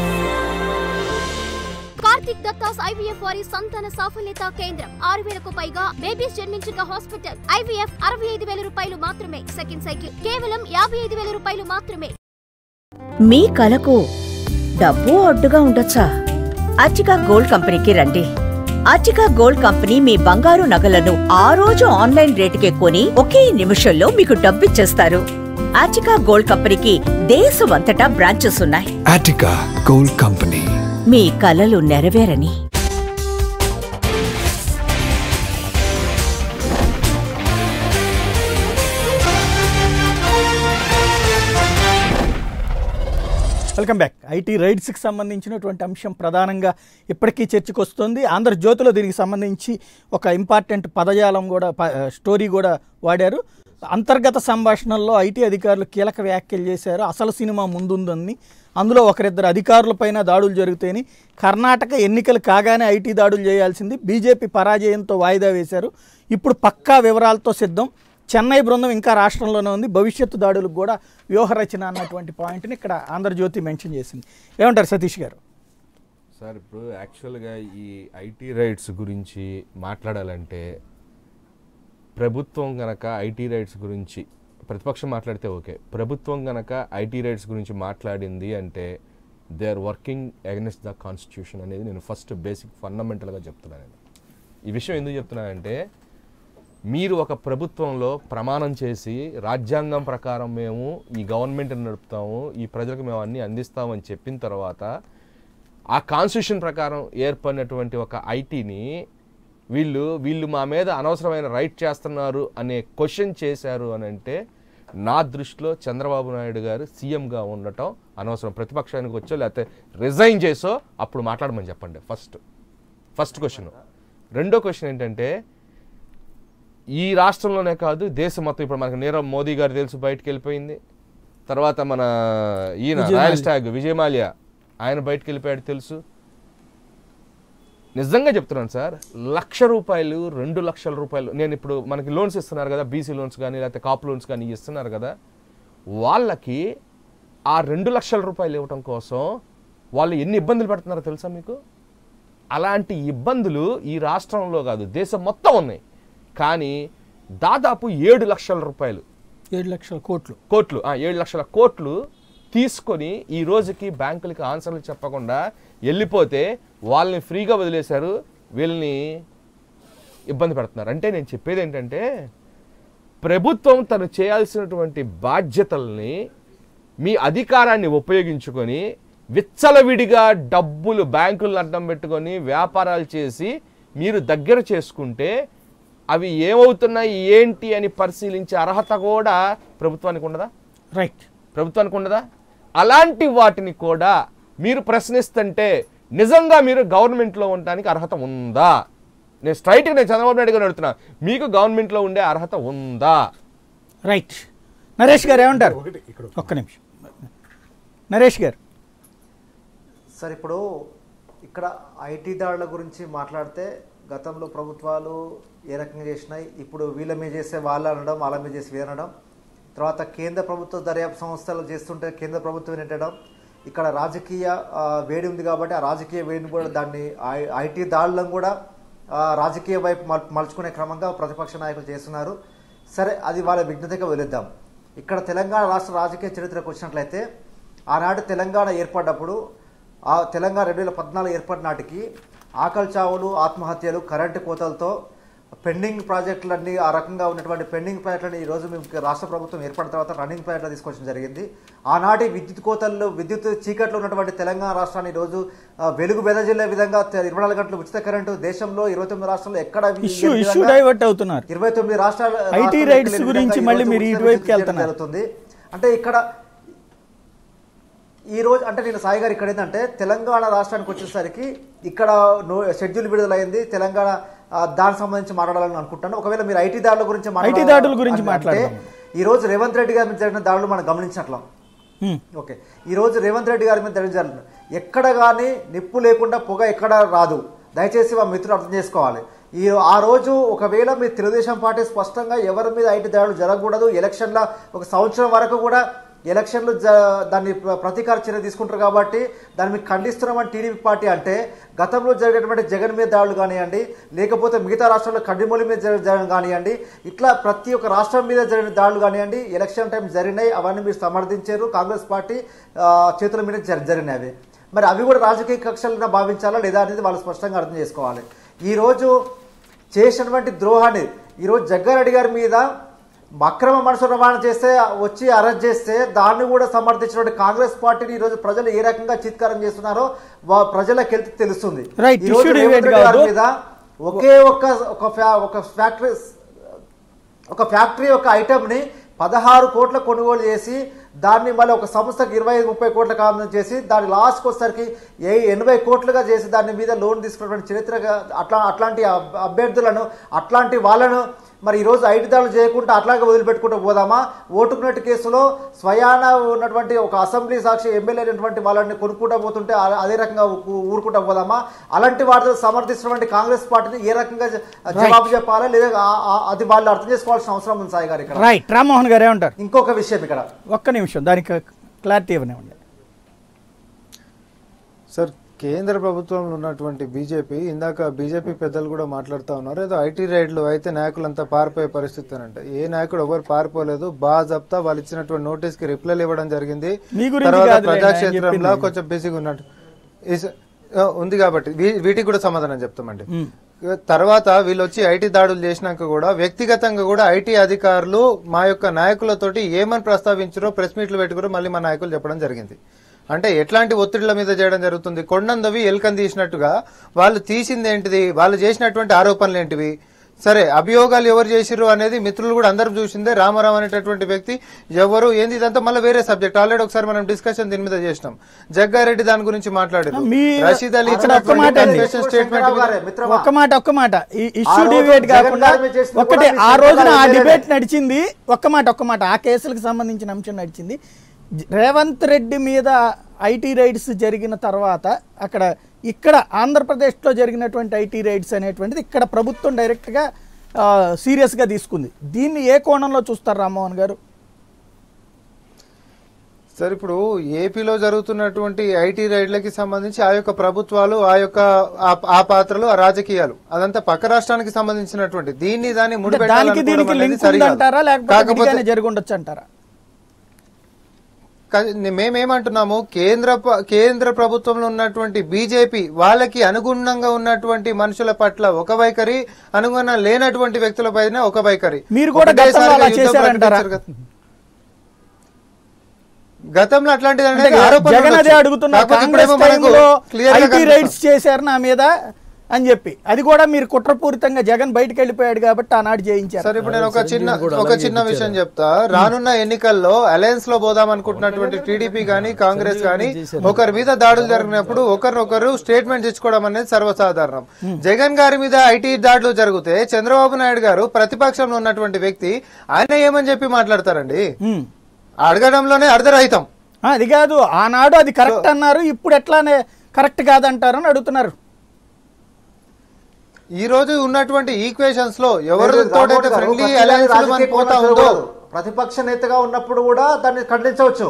కార్తిక్ దత్తాస్ ఐవీఎఫ్ వారి సంతాన సాఫల్యత కేంద్రం ఆరు వేలకు పైగా బేబీస్ జన్మించిన హాస్పిటల్ ఐవీఎఫ్ అరవై ఐదు వేల రూపాయలు మాత్రమే సెకండ్ సైకిల్ కేవలం యాభై ఐదు వేల రూపాయలు మాత్రమే మీ కలకు డబ్బు అడ్డుగా ఉండొచ్చా అర్చికా గోల్డ్ కంపెనీకి రండి అర్చికా గోల్డ్ కంపెనీ మీ బంగారు నగలను ఆ రోజు ఆన్లైన్ రేటుకే కొని ఒకే నిమిషంలో మీకు డబ్బిచ్చేస్తారు అర్చికా గోల్డ్ కంపెనీకి దేశమంతటా బ్రాంచెస్ ఉన్నాయి Attica Gold Company. మీ కలలు నెరవేరని వెల్కమ్ బ్యాక్ ఐటీ రైడ్స్కి సంబంధించినటువంటి అంశం ప్రధానంగా ఇప్పటికీ చర్చకు వస్తుంది ఆంధ్రజ్యోతిలో దీనికి సంబంధించి ఒక ఇంపార్టెంట్ పదజాలం కూడా ప- స్టోరీ కూడా వాడారు అంతర్గత సంభాషణల్లో ఐటీ అధికారులు కీలక వ్యాఖ్యలు చేశారు అసలు సినిమా ముందుందని అందులో ఒకరిద్దరు అధికారులపైన దాడులు జరుగుతాయని కర్ణాటక ఎన్నికలు కాగానే ఐటీ దాడులు చేయాల్సింది బీజేపీ పరాజయంతో వాయిదా వేశారు ఇప్పుడు పక్కా వివరాలతో సిద్ధం చెన్నై బృందం ఇంకా రాష్ట్రంలోనే ఉంది భవిష్యత్తు దాడులకు కూడా వ్యూహరచన అన్నటువంటి పాయింట్ని ఇక్కడ ఆంధ్రజ్యోతి మెన్షన్ చేసింది ఏమంటారు సతీష్ గారు సార్ ఇప్పుడు యాక్చువల్గా ఈ ఐటీ రైట్స్ గురించి మాట్లాడాలంటే ప్రభుత్వం గనక ఐటీ రైట్స్ గురించి ప్రతిపక్షం మాట్లాడితే ఓకే ప్రభుత్వం గనక ఐటీ రైట్స్ గురించి మాట్లాడింది అంటే they are working against the constitution అనేది నేను ఫస్ట్ బేసిక్ ఫండమెంటల్గా చెప్తున్నాను నేను ఈ విషయం ఎందుకు చెప్తున్నానంటే మీరు ఒక ప్రభుత్వంలో ప్రమాణం చేసి రాజ్యాంగం ప్రకారం మేము ఈ గవర్నమెంట్ని నడుపుతాము ఈ ప్రజలకు మేము అన్నీ అందిస్తామని చెప్పిన తర్వాత ఆ కాన్స్టిట్యూషన్ ప్రకారం ఏర్పడినటువంటి ఒక ఐటీని వీళ్ళు వీళ్ళు మా మీద అనవసరమైన రైట్ చేస్తున్నారు అనే క్వశ్చన్ చేశారు అని అంటే నా దృష్టిలో చంద్రబాబు నాయుడు గారు సీఎంగా ఉండటం అనవసరం ప్రతిపక్షానికి వచ్చో లేకపోతే రిజైన్ చేసో అప్పుడు మాట్లాడమని చెప్పండి ఫస్ట్ ఫస్ట్ క్వశ్చన్ రెండో క్వశ్చన్ ఏంటంటే ఈ రాష్ట్రంలోనే కాదు దేశం మొత్తం ఇప్పుడు మనకు నీరవ్ మోదీ గారు తెలుసు బయటకు వెళ్ళిపోయింది తర్వాత మన ఈయన విజయ్ రాయల్ మాల్యా. స్టాగ్ విజయమాల్యా ఆయన బయటకు వెళ్ళిపోయాడు తెలుసు నిజంగా చెప్తున్నాను సార్ లక్ష రూపాయలు రెండు లక్షల రూపాయలు నేను ఇప్పుడు మనకి లోన్స్ ఇస్తున్నారు కదా బీసీ లోన్స్ కానీ లేకపోతే కాప్ లోన్స్ కానీ ఇస్తున్నారు కదా వాళ్ళకి ఆ రెండు లక్షల రూపాయలు ఇవ్వటం కోసం వాళ్ళు ఎన్ని ఇబ్బందులు పడుతున్నారో తెలుసా మీకు అలాంటి ఇబ్బందులు ఈ రాష్ట్రంలో కాదు దేశం మొత్తం ఉన్నాయి కానీ దాదాపు ఏడు లక్షల రూపాయలు ఏడు లక్షల కోట్లు కోట్లు ఆ, ఏడు లక్షల కోట్లు తీసుకొని ఈ రోజుకి బ్యాంకులకి ఆన్సర్లు చెప్పకుండా వెళ్ళిపోతే వాళ్ళని ఫ్రీగా వదిలేశారు వీళ్ళని ఇబ్బంది పెడుతున్నారు అంటే నేను చెప్పేది ఏంటంటే ప్రభుత్వం తను చేయాల్సినటువంటి బాధ్యతల్ని మీ అధికారాన్ని ఉపయోగించుకొని విచ్చలవిడిగా డబ్బులు బ్యాంకులను అడ్డం పెట్టుకొని వ్యాపారాలు చేసి మీరు దగ్గర చేసుకుంటే అవి ఏమవుతున్నాయి ఏంటి అని పరిశీలించే అర్హత కూడా ప్రభుత్వానికి ఉండదా రైట్ ప్రభుత్వానికి ఉండదా అలాంటి వాటిని కూడా మీరు ప్రశ్నిస్తుంటే నిజంగా మీరు గవర్నమెంట్లో ఉండడానికి అర్హత ఉందా నేను స్ట్రైట్గా నేను చంద్రబాబు నాయుడు గారు అడుగుతున్నా మీకు గవర్నమెంట్లో ఉండే అర్హత ఉందా రైట్ నరేష్ గారు ఏమంటారు ఒక్క నిమిషం నరేష్ గారు సార్ ఇప్పుడు ఇక్కడ ఐటీ దాడుల గురించి మాట్లాడితే గతంలో ప్రభుత్వాలు ఏ రకంగా చేసినాయి ఇప్పుడు వీళ్ళ మీద చేసే వాళ్ళు అనడం వాళ్ళ మీద చేసి వీళ్ళు అనడం తర్వాత కేంద్ర ప్రభుత్వ దర్యాప్తు సంస్థలు చేస్తుంటే కేంద్ర ప్రభుత్వం నెట్టడం ఇక్కడ రాజకీయ ఆ, వేడి ఉంది కాబట్టి ఆ రాజకీయ వేడిని కూడా దాన్ని ఐ- ఐటీ దాడులను కూడా ఆ, రాజకీయ వైపు మల్- మలుచుకునే క్రమంగా ప్రతిపక్ష నాయకులు చేస్తున్నారు సరే అది వాళ్ళ విఘ్నతగా వదిలేద్దాం ఇక్కడ తెలంగాణ రాష్ట్ర రాజకీయ చరిత్రకు వచ్చినట్లయితే ఆనాడు తెలంగాణ ఏర్పడ్డప్పుడు ఆ తెలంగాణ రెండు వేల పద్నాలుగు ఏర్పడిన నాటికి ఆకలి చావులు ఆత్మహత్యలు కరెంటు కోతలతో పెండింగ్ ప్రాజెక్టులన్నీ ఆ రకంగా ఉన్నటువంటి పెండింగ్ ప్రాజెక్టులని ఈ రోజు మేము రాష్ట్ర ప్రభుత్వం ఏర్పడిన తర్వాత రన్నింగ్ ప్రాజెక్టులు తీసుకొచ్చడం జరిగింది ఆనాటి విద్యుత్ కోతల్లో విద్యుత్ చీకట్లో ఉన్నటువంటి తెలంగాణ రాష్ట్రాన్ని ఈరోజు ఆ, వెలుగు వెదజిల్లే విధంగా తె- ఇరవై నాలుగు గంటలు ఉచిత కరెంటు దేశంలో ఇరవై తొమ్మిది రాష్ట్రాల్లో ఎక్కడ ఈ ఇష్యూ విధంగా ఇష్యూ డైవర్ట్ అవుతున్నారు ఇరవై తొమ్మిది రాష్ట్రాలు IT రాష్ట్రాలు రైట్స్ లేని గురించి విధంగా మళ్ళీ ఈరోజు మీరు ఉచిత ఇటువైపుకి విద్యుత్ చేయడం వెళ్తున్నారు. జరుగుతుంది అంటే ఇక్కడ ఈ రోజు అంటే నేను సాయి గారు ఇక్కడ ఏంటంటే తెలంగాణ రాష్ట్రానికి వచ్చేసరికి ఇక్కడ నో షెడ్యూల్ విడుదలైంది తెలంగాణ ఆ, దానికి సంబంధించి మాట్లాడాలని అనుకుంటాను ఒకవేళ మీరు ఐటీ దాడుల గురించి మాట్లాడాలి దాడుల గురించి అంటే మాట్లాడదాం. ఈ రోజు రేవంత్ రెడ్డి గారి మీద జరిగిన దాడులు మనం గమనించట్లం హ్మ్. ఓకే ఈ రోజు రేవంత్ రెడ్డి గారి మీద జరిగిన దాడులు ఎక్కడ కానీ నిప్పు లేకుండా పొగ ఎక్కడ రాదు దయచేసి మా మిత్రులు అర్థం చేసుకోవాలి ఈ ఆ రోజు ఒకవేళ మీ తెలుగుదేశం పార్టీ స్పష్టంగా ఎవరి మీద ఐటీ దాడులు జరగకూడదు ఎలక్షన్ల ఒక సంవత్సరం వరకు కూడా ఎలక్షన్లు జ దాన్ని ప్ర- ప్రతీకార చర్య తీసుకుంటారు కాబట్టి దాన్ని మీకు ఖండిస్తున్నామని టీడీపీ పార్టీ అంటే గతంలో జరిగినటువంటి జగన్ మీద దాడులు కానివ్వండి లేకపోతే మిగతా రాష్ట్రాల్లో కడ్డిమూలి మీద జరి- జరగడం కానివ్వండి ఇట్లా ప్రతి ఒక్క రాష్ట్రం మీద జరిగిన దాడులు కానివ్వండి ఎలక్షన్ టైం జరిగినాయి అవన్నీ మీరు సమర్థించారు కాంగ్రెస్ పార్టీ ఆ, చేతుల మీద జరి- జరిగినాయి అవి మరి అవి కూడా రాజకీయ కక్షలుగా భావించాలా లేదా అనేది వాళ్ళు స్పష్టంగా అర్థం చేసుకోవాలి ఈరోజు చేసినటువంటి ద్రోహాన్ని ఈరోజు జగ్గారెడ్డి గారి మీద అక్రమ మనుషులు రవాణా చేస్తే వచ్చి అరెస్ట్ చేస్తే దాన్ని కూడా సమర్థించినటువంటి కాంగ్రెస్ పార్టీని ఈరోజు ప్రజలు ఏ రకంగా చిత్కారం చేస్తున్నారో వా- ప్రజలకు వెళ్తే తెలుస్తుంది Right, ఈరోజు issue రేవంత్ debate రెడ్డి గారి కాదు. మీద ఒకే ఒక్క ఒక ఫ్యా- ఒక ఫ్యాక్టరీ ఒక ఫ్యాక్టరీ ఒక ఐటమ్ని పదహారు కోట్ల కొనుగోలు చేసి దాన్ని మళ్ళీ ఒక సంస్థకు ఇరవై ఐదు ముప్పై కోట్ల కామం చేసి దాని లాస్ట్కి వచ్చేసరికి ఏ ఎనభై కోట్లుగా చేసి దాని మీద లోన్ తీసుకున్నటువంటి చరిత్రగా అట్లా అట్లాంటి అబ్- అభ్యర్థులను అట్లాంటి వాళ్ళను మరి ఈరోజు ఐటీ దాడులు చేయకుండా అట్లాగే వదిలిపెట్టుకుంటూ పోదామా ఓటుకున్నట్టు కేసులో స్వయాన ఉన్నటువంటి ఒక అసెంబ్లీ సాక్షి ఎమ్మెల్యే అయినటువంటి వాళ్ళని కొనుక్కుంటూ పోతుంటే ఆ- అదే రకంగా ఊ- ఊరుకుంటూ పోదామా అలాంటి వాటిని సమర్థిస్తున్నటువంటి కాంగ్రెస్ పార్టీని ఏ రకంగా జ- జవాబు చెప్పాలా లేదా ఆ- ఆ- అది వాళ్ళు అర్థం చేసుకోవాల్సిన అవసరం ఉంది సాయి గారు ఇక్కడ రైట్ రామ్మోహన్ గారు ఏమంటారు ఇంకొక విషయం ఇక్కడ ఒక్క నిమిషం దానికి క్లారిటీ ఇవ్వనివ్వండి సార్ కేంద్ర ప్రభుత్వంలో ఉన్నటువంటి బీజేపీ ఇందాక బీజేపీ పెద్దలు కూడా మాట్లాడుతూ ఉన్నారు ఏదో ఐటీ రైడ్లు అయితే నాయకులంతా పారిపోయే పరిస్థితి అని అంటే ఏ నాయకుడు ఎవరు పారిపోలేదు బాజప్తా వాళ్ళు ఇచ్చినటువంటి నోటీస్ కి రిప్లైలు ఇవ్వడం జరిగింది మీ గురించి తర్వాత కాదులే, ఆయన ప్రజాక్షేత్రంలో చెప్పింది. కొంచెం బిజీగా ఉన్నట్టు ఈ- ఆ, ఉంది కాబట్టి వీ- వీటికి కూడా సమాధానం చెప్తామండి మ్మ్. తర్వాత వీళ్ళు వచ్చి ఐటీ దాడులు చేసినాక కూడా వ్యక్తిగతంగా కూడా ఐటీ అధికారులు మా యొక్క నాయకులతోటి ఏమని ప్రస్తావించారో ప్రెస్ మీట్లు పెట్టుకురో మళ్ళీ మా నాయకులు చెప్పడం జరిగింది అంటే ఎట్లాంటి ఒత్తిడిల మీద చేయడం జరుగుతుంది కొండందవి ఎలుకని తీసినట్టుగా వాళ్ళు తీసింది ఏంటిది వాళ్ళు చేసినటువంటి ఆరోపణలు ఏంటివి సరే అభియోగాలు ఎవరు చేసిర్రు అనేది మిత్రులు కూడా అందరం చూసిందే రామారావు అనేటటువంటి వ్యక్తి ఎవరు ఏంది ఇదంతా మళ్ళీ వేరే సబ్జెక్ట్ ఆల్రెడీ ఒకసారి మనం డిస్కషన్ దీని మీద చేసినాం జగ్గారెడ్డి దాని గురించి మాట్లాడారు మీ రషీద్ అలీ అక్కడ ఒక్క మాట అండి. ఇచ్చినటువంటి స్టేట్మెంట్ ఒక్క మాట ఒక్క మాట ఈ ఇష్యూ రోజు డిబేట్ జగన్ కాకుండా గారి మీద చేసిన ఒకటి కూడా మీ ఆ రోజున ఆ సంతకాలు డిబేట్ వేరేనే. నడిచింది ఒక్క మాట ఒక్క మాట ఆ కేసులకు సంబంధించిన అంశం నడిచింది జ- రేవంత్ రెడ్డి మీద ఐటీ రైడ్స్ జరిగిన తర్వాత అక్కడ ఇక్కడ ఆంధ్రప్రదేశ్లో జరిగినటువంటి ఐటీ రైడ్స్ అనేటువంటిది ఇక్కడ ప్రభుత్వం డైరెక్ట్గా సీరియస్గా తీసుకుంది దీన్ని ఏ కోణంలో చూస్తారు రామ్మోహన్ గారు సార్ ఇప్పుడు ఏపీలో జరుగుతున్నటువంటి ఐటీ రైడ్లకి సంబంధించి ఆ యొక్క ప్రభుత్వాలు ఆ యొక్క ఆ- ఆ పాత్రలు ఆ రాజకీయాలు అదంతా పక్క రాష్ట్రానికి సంబంధించినటువంటి దీన్ని దాన్ని అంటే దానికి దీనికి ముడిపెట్టాలనుకోవడం లింక్ అనేది సరికాదు. ఉందంటారా లేకపోతే కాకపోతే విడిగానే జరిగి ఉండొచ్చు అంటారా కా- మేమేమంటున్నాము కేంద్ర ప- కేంద్ర ప్రభుత్వంలో ఉన్నటువంటి బీజేపీ వాళ్ళకి అనుగుణంగా ఉన్నటువంటి మనుషుల పట్ల ఒక వైఖరి అనుగుణంగా లేనటువంటి వ్యక్తుల పైన ఒక వైఖరి మీరు కూడా గతంలో ఒకటేసారిగా అలా యుద్ధం చేశారంటారా? ప్రకటించారు కదా. గతంలో అట్లాంటిది అంటే అనేది ఆరోపణలు జగన్ అదే ఉండొచ్చు. అడుగుతున్నారు కాకపోతే కాంగ్రెస్ ఇప్పుడేమో మనకు టైంలో clear గా ఐటీ కనిపిస్తుంది. రైడ్స్ చేశారు నా మీద అని చెప్పి అది కూడా మీరు కుట్రపూరితంగా జగన్ బయటకు వెళ్ళిపోయాడు కాబట్టి ఆనాడు చేయించారు సరే ఇప్పుడు నేను ఒక చిన్న ఒక చిన్న విషయం చెప్తా రానున్న ఎన్నికల్లో అలయన్స్ లో పోదాం అనుకుంటున్నటువంటి టీడీపీ గానీ కాంగ్రెస్ గానీ ఒకరి మీద దాడులు జరిగినప్పుడు ఒకరినొకరు స్టేట్మెంట్ ఇచ్చుకోవడం అనేది సర్వసాధారణం జగన్ గారి మీద ఐటీ దాడులు జరిగితే చంద్రబాబు నాయుడు గారు ప్రతిపక్షంలో ఉన్నటువంటి వ్యక్తి ఆయన ఏమని చెప్పి మాట్లాడతారండి అడగడంలోనే అర్ధరహితం ఆ, అది కాదు ఆనాడు అది కరెక్ట్ అన్నారు ఇప్పుడు ఎట్లానే కరెక్ట్ కాదంటారు అని అడుగుతున్నారు ఈ రోజు ఉన్నటువంటి ఈక్వేషన్స్ లో లేదు, ఎవరితోటైతే రామ్మోహన్ గారు, ఫ్రెండ్లీ ప్రతిదాన్ని అలయన్స్ రాజకీయ మనకి పోతా కోణంలో ఉందో చూడకూడదు. ప్రతిపక్ష నేతగా ఉన్నప్పుడు కూడా దాన్ని ఖండించవచ్చు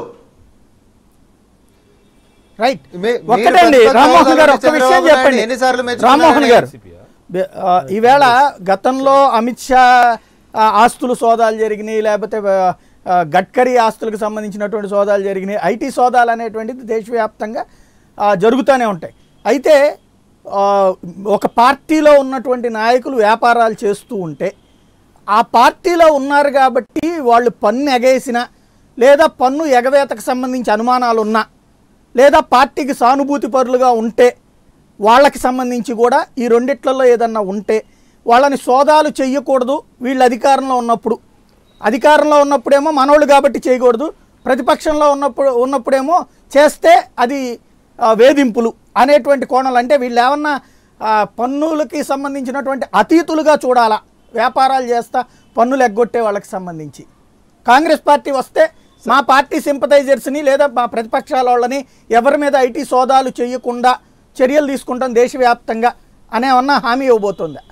రైట్ మీ- ఒక్కటండి మీరు రామ్మోహన్ గారు ఒక్క చంద్రబాబు విషయం నాయుడు చెప్పండి ఎన్నిసార్లు మెచ్చుకున్నారని రామ్మోహన్ గారు బె- ఆ, ఈవేళ గతంలో అమిత్ షా ఆ, ఆస్తులు సోదాలు జరిగినాయి లేకపోతే ఆ, ఆ, గడ్కరీ ఆస్తులకు సంబంధించినటువంటి సోదాలు జరిగినాయి ఐటీ సోదాలు అనేటువంటిది దేశవ్యాప్తంగా ఆ, జరుగుతూనే ఉంటాయి అయితే ఆ, ఒక పార్టీలో ఉన్నటువంటి నాయకులు వ్యాపారాలు చేస్తూ ఉంటే ఆ పార్టీలో ఉన్నారు కాబట్టి వాళ్ళు పన్ను ఎగేసిన లేదా పన్ను ఎగవేతకు సంబంధించి అనుమానాలు ఉన్నా లేదా పార్టీకి సానుభూతి పరులుగా ఉంటే వాళ్ళకి సంబంధించి కూడా ఈ రెండిట్లలో ఏదన్నా ఉంటే వాళ్ళని సోదాలు చెయ్యకూడదు వీళ్ళు అధికారంలో ఉన్నప్పుడు అధికారంలో ఉన్నప్పుడేమో మనోళ్ళు కాబట్టి చేయకూడదు ప్రతిపక్షంలో ఉన్నప్పుడు ఉన్నప్పుడేమో చేస్తే అది ఆ, వేధింపులు అనేటువంటి కోణాలు అంటే వీళ్ళు ఏమన్నా ఆ, పన్నులకి సంబంధించినటువంటి అతీతులుగా చూడాలా వ్యాపారాలు చేస్తా పన్నులు ఎగ్గొట్టే వాళ్ళకి సంబంధించి కాంగ్రెస్ పార్టీ వస్తే మా పార్టీ సింపథైజర్స్ని లేదా మా ప్రతిపక్షాల వాళ్ళని ఎవరి మీద ఐటీ సోదాలు చేయకుండా చర్యలు తీసుకుంటాం దేశవ్యాప్తంగా అనేమన్నా హామీ ఇవ్వబోతుందా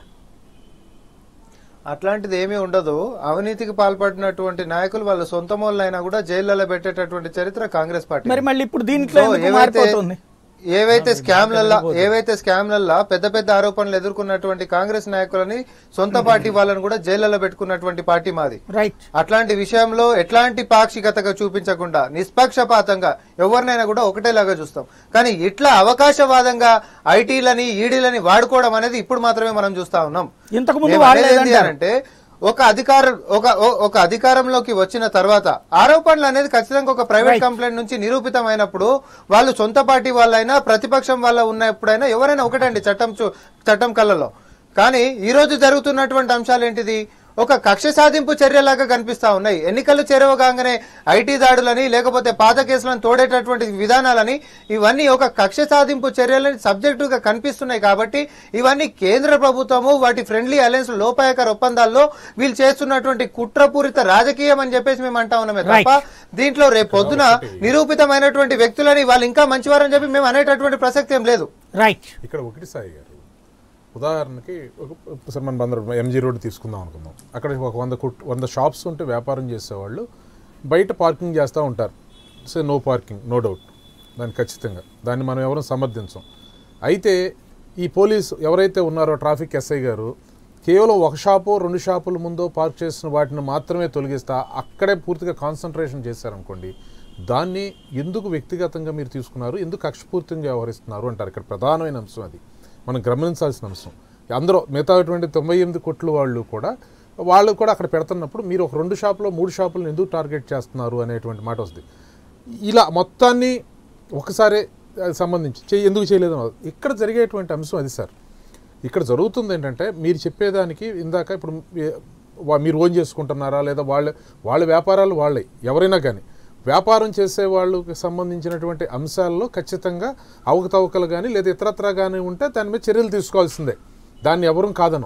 అట్లాంటిది ఏమీ ఉండదు అవినీతికి పాల్పడినటువంటి నాయకులు వాళ్ళ సొంత అయినా కూడా జైల్లో పెట్టేటటువంటి చరిత్ర కాంగ్రెస్ పార్టీ మరి మళ్ళీ ఇప్పుడు దీంట్లో సో ఎందుకు ఏవైతే- మారిపోతుంది ఏవైతే స్కామ్లల్లా ఏవైతే స్కామ్లల్లా పెద్ద పెద్ద ఆరోపణలు ఎదుర్కొన్నటువంటి కాంగ్రెస్ నాయకులని సొంత పార్టీ వాళ్ళని కూడా జైళ్లలో పెట్టుకున్నటువంటి పార్టీ మాది రైట్ అట్లాంటి విషయంలో ఎట్లాంటి పాక్షికతగా చూపించకుండా నిష్పక్షపాతంగా ఎవరినైనా కూడా ఒకటేలాగా చూస్తాం కానీ ఇట్లా అవకాశవాదంగా ఐటీలని ఈడీలని వాడుకోవడం అనేది ఇప్పుడు మాత్రమే మనం చూస్తా ఉన్నాం ఇంతకు ముందు మేము అనేది ఏంటి వాడలేదంటారు. అంటే ఒక అధికారం ఒక ఓ- ఒక అధికారంలోకి వచ్చిన తర్వాత ఆరోపణలు అనేది ఖచ్చితంగా ఒక ప్రైవేట్ కంప్లైంట్ నుంచి నిరూపితమైనప్పుడు వాళ్ళు సొంత పార్టీ వాళ్ళైనా ప్రతిపక్షం వాళ్ళ ఉన్నప్పుడైనా ఎవరైనా ఒకటండి చట్టం చూ- చట్టం కళ్ళలో కానీ ఈ రోజు జరుగుతున్నటువంటి అంశాలు ఏంటిది ఒక కక్ష సాధింపు చర్యలాగా కనిపిస్తా ఉన్నాయి ఎన్నికలు చేరవగానే ఐటీ దాడులని లేకపోతే పాత కేసులను తోడేటటువంటి విధానాలని ఇవన్నీ ఒక కక్ష సాధింపు చర్యలని సబ్జెక్టుగా కనిపిస్తున్నాయి కాబట్టి ఇవన్నీ కేంద్ర ప్రభుత్వము వాటి ఫ్రెండ్లీ అలయన్స్ లోపాయకర ఒప్పందాల్లో వీళ్ళు చేస్తున్నటువంటి కుట్రపూరిత రాజకీయం అని చెప్పేసి మేము అంటా ఉన్నామే తప్ప దీంట్లో రేపు పొద్దున నిరూపితమైనటువంటి వ్యక్తులని వాళ్ళు ఇంకా మంచివారని చెప్పి మేము అనేటటువంటి ప్రసక్తి ఏం లేదు రైట్ ఇక్కడ ఒకటి సాయి గారు ఉదాహరణకి ఒక ఒకసారి మనం బందర్ ఎంజీ రోడ్ తీసుకుందాం అనుకుందాం అక్కడ ఒక వంద కుట్ వంద షాప్స్ ఉంటే వ్యాపారం చేసేవాళ్ళు బయట పార్కింగ్ చేస్తూ ఉంటారు so no parking no doubt దాన్ని ఖచ్చితంగా దాన్ని మనం ఎవరు సమర్థించం అయితే ఈ పోలీసు ఎవరైతే ఉన్నారో ట్రాఫిక్ ఎస్ఐ గారు కేవలం ఒక షాపు రెండు షాపుల ముందు పార్క్ చేసిన వాటిని మాత్రమే తొలగిస్తా అక్కడే పూర్తిగా కాన్సన్ట్రేషన్ చేశారనుకోండి దాన్ని ఎందుకు వ్యక్తిగతంగా మీరు తీసుకున్నారు ఎందుకు కక్షపూర్తిగా వ్యవహరిస్తున్నారు అంటారు ఇక్కడ ప్రధానమైన అంశం అది మనం గమనించాల్సిన అంశం అందరూ మిగతాటువంటి తొంభై ఎనిమిది కోట్ల వాళ్ళు కూడా వాళ్ళు కూడా అక్కడ పెడుతున్నప్పుడు మీరు ఒక రెండు షాపులో మూడు షాపులను ఎందుకు టార్గెట్ చేస్తున్నారు అనేటువంటి మాట వస్తుంది ఇలా మొత్తాన్ని ఒకసారి అది సంబంధించి చే ఎందుకు చేయలేదు అన్నది. ఇక్కడ జరిగేటువంటి అంశం అది సార్ ఇక్కడ జరుగుతుంది ఏంటంటే మీరు చెప్పేదానికి ఇందాక ఇప్పుడు ఏ- వా- మీరు ఓన్ చేసుకుంటున్నారా లేదా వాళ్ళ వాళ్ళ వ్యాపారాలు వాళ్ళే ఎవరైనా కానీ వ్యాపారం చేసే వాళ్ళకి సంబంధించినటువంటి అంశాల్లో ఖచ్చితంగా అవకతవకలు కానీ లేదా ఇతరత్రా కానీ ఉంటే దాని మీద చర్యలు తీసుకోవాల్సిందే దాన్ని ఎవరూ కాదనం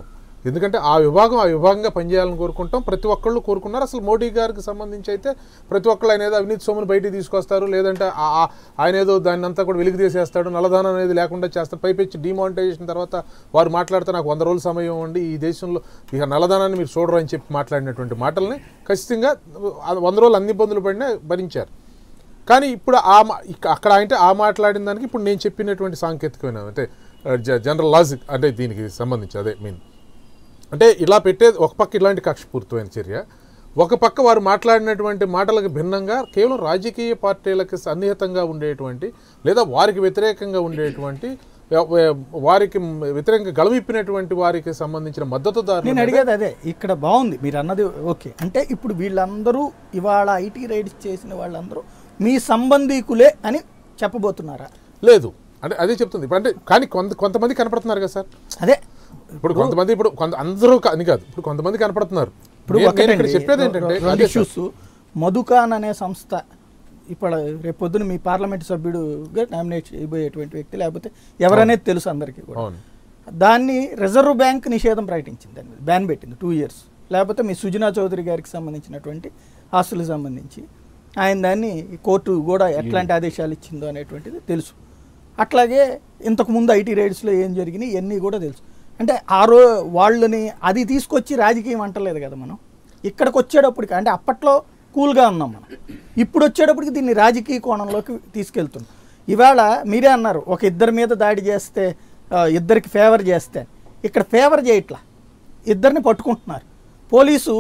ఎందుకంటే ఆ విభాగం ఆ విభాగంగా పనిచేయాలని కోరుకుంటాం ప్రతి ఒక్కళ్ళు కోరుకున్నారు అసలు మోడీ గారికి సంబంధించి అయితే ప్రతి ఒక్కళ్ళు ఆయన ఏదో అవినీతి సొమ్మును బయటికి తీసుకొస్తారు లేదంటే ఆ- ఆ- ఆయన ఏదో దాన్ని అంతా కూడా వెలికి తీసేస్తాడు నల్లధనం అనేది లేకుండా చేస్తారు పైపెచ్చి డిమానిటైజేషన్ తర్వాత వారు మాట్లాడితే నాకు వంద రోజుల సమయం ఉండి ఈ దేశంలో ఇక నల్లధనాన్ని మీరు చూడరు అని చెప్పి మాట్లాడినటువంటి మాటల్ని ఖచ్చితంగా ఆ వంద రోజులు అన్ని ఇబ్బందులు పడినా భరించారు కానీ ఇప్పుడు ఆ మా- ఇక్క- అక్కడ అంటే ఆ మాట్లాడిన దానికి ఇప్పుడు నేను చెప్పినటువంటి సాంకేతికమైన అంటే జ- జనరల్ లాజిక్ అంటే దీనికి సంబంధించి అదే మీన్ అంటే ఇలా పెట్టేది ఒక పక్క ఇలాంటి కక్షపూరితమైన చర్య ఒక పక్క వారు మాట్లాడినటువంటి మాటలకు భిన్నంగా కేవలం రాజకీయ పార్టీలకు సన్నిహితంగా ఉండేటువంటి లేదా వారికి వ్యతిరేకంగా ఉండేటువంటి వా- వా- వారికి వ్యతిరేకంగా గళమిప్పినటువంటి వారికి సంబంధించిన మద్దతుదారులు నేను అడిగేది అదే ఇక్కడ బాగుంది మీరు అన్నది ఓకే అంటే ఇప్పుడు వీళ్ళందరూ ఇవాళ ఐటీ రైడ్స్ చేసిన వాళ్ళందరూ మీ సంబంధీకులే అని చెప్పబోతున్నారా లేదు అంటే అదే చెప్తుంది ఇప్పుడు అంటే కానీ కొంత కొంతమంది కనపడుతున్నారు కదా సార్ అదే ఇప్పుడు కొంతమంది ఇప్పుడు కొంత అందరూ కా- అని కాదు ఇప్పుడు కొంతమంది కనపడుతున్నారు ఇప్పుడు నేను- నేను ఇక్కడ ఒకటండి, చెప్పేది ఏంటంటే రెండు అదే సార్. ఇష్యూస్ మధుకాన్ అనే సంస్థ ఇప్పుడు రేపు పొద్దున మీ పార్లమెంట్ సభ్యుడుగా నామినేట్ చేయబోయేటువంటి వ్యక్తి లేకపోతే ఎవరనేది తెలుసు అందరికీ కూడా అవును దాన్ని రిజర్వ్ బ్యాంక్ నిషేధం ప్రకటించింది దాని మీద బ్యాన్ పెట్టింది టూ ఇయర్స్ లేకపోతే మీ సుజనా చౌదరి గారికి సంబంధించినటువంటి ఆస్తులకు సంబంధించి ఆయన దాన్ని ఈ కోర్టు కూడా ఎట్లాంటి ఆదేశాలు ఇచ్చిందో అనేటువంటిది తెలుసు అట్లాగే ఇంతకుముందు ఐటీ రైడ్స్లో ఏం జరిగినాయి ఇవన్నీ కూడా తెలుసు అంటే ఆ రో వాళ్ళని అది తీసుకొచ్చి రాజకీయం అంటలేదు కదా మనం ఇక్కడికి వచ్చేటప్పటికి అంటే అప్పట్లో కూల్గా ఉన్నాం మనం ఇప్పుడు వచ్చేటప్పటికి దీన్ని రాజకీయ కోణంలోకి తీసుకెళ్తున్నాం ఇవాళ మీరే అన్నారు ఒక ఇద్దరి మీద దాడి చేస్తే ఆ, ఇద్దరికి ఫేవర్ చేస్తే ఇక్కడ ఫేవర్ చేయట్లా ఇద్దరిని పట్టుకుంటున్నారు పోలీసు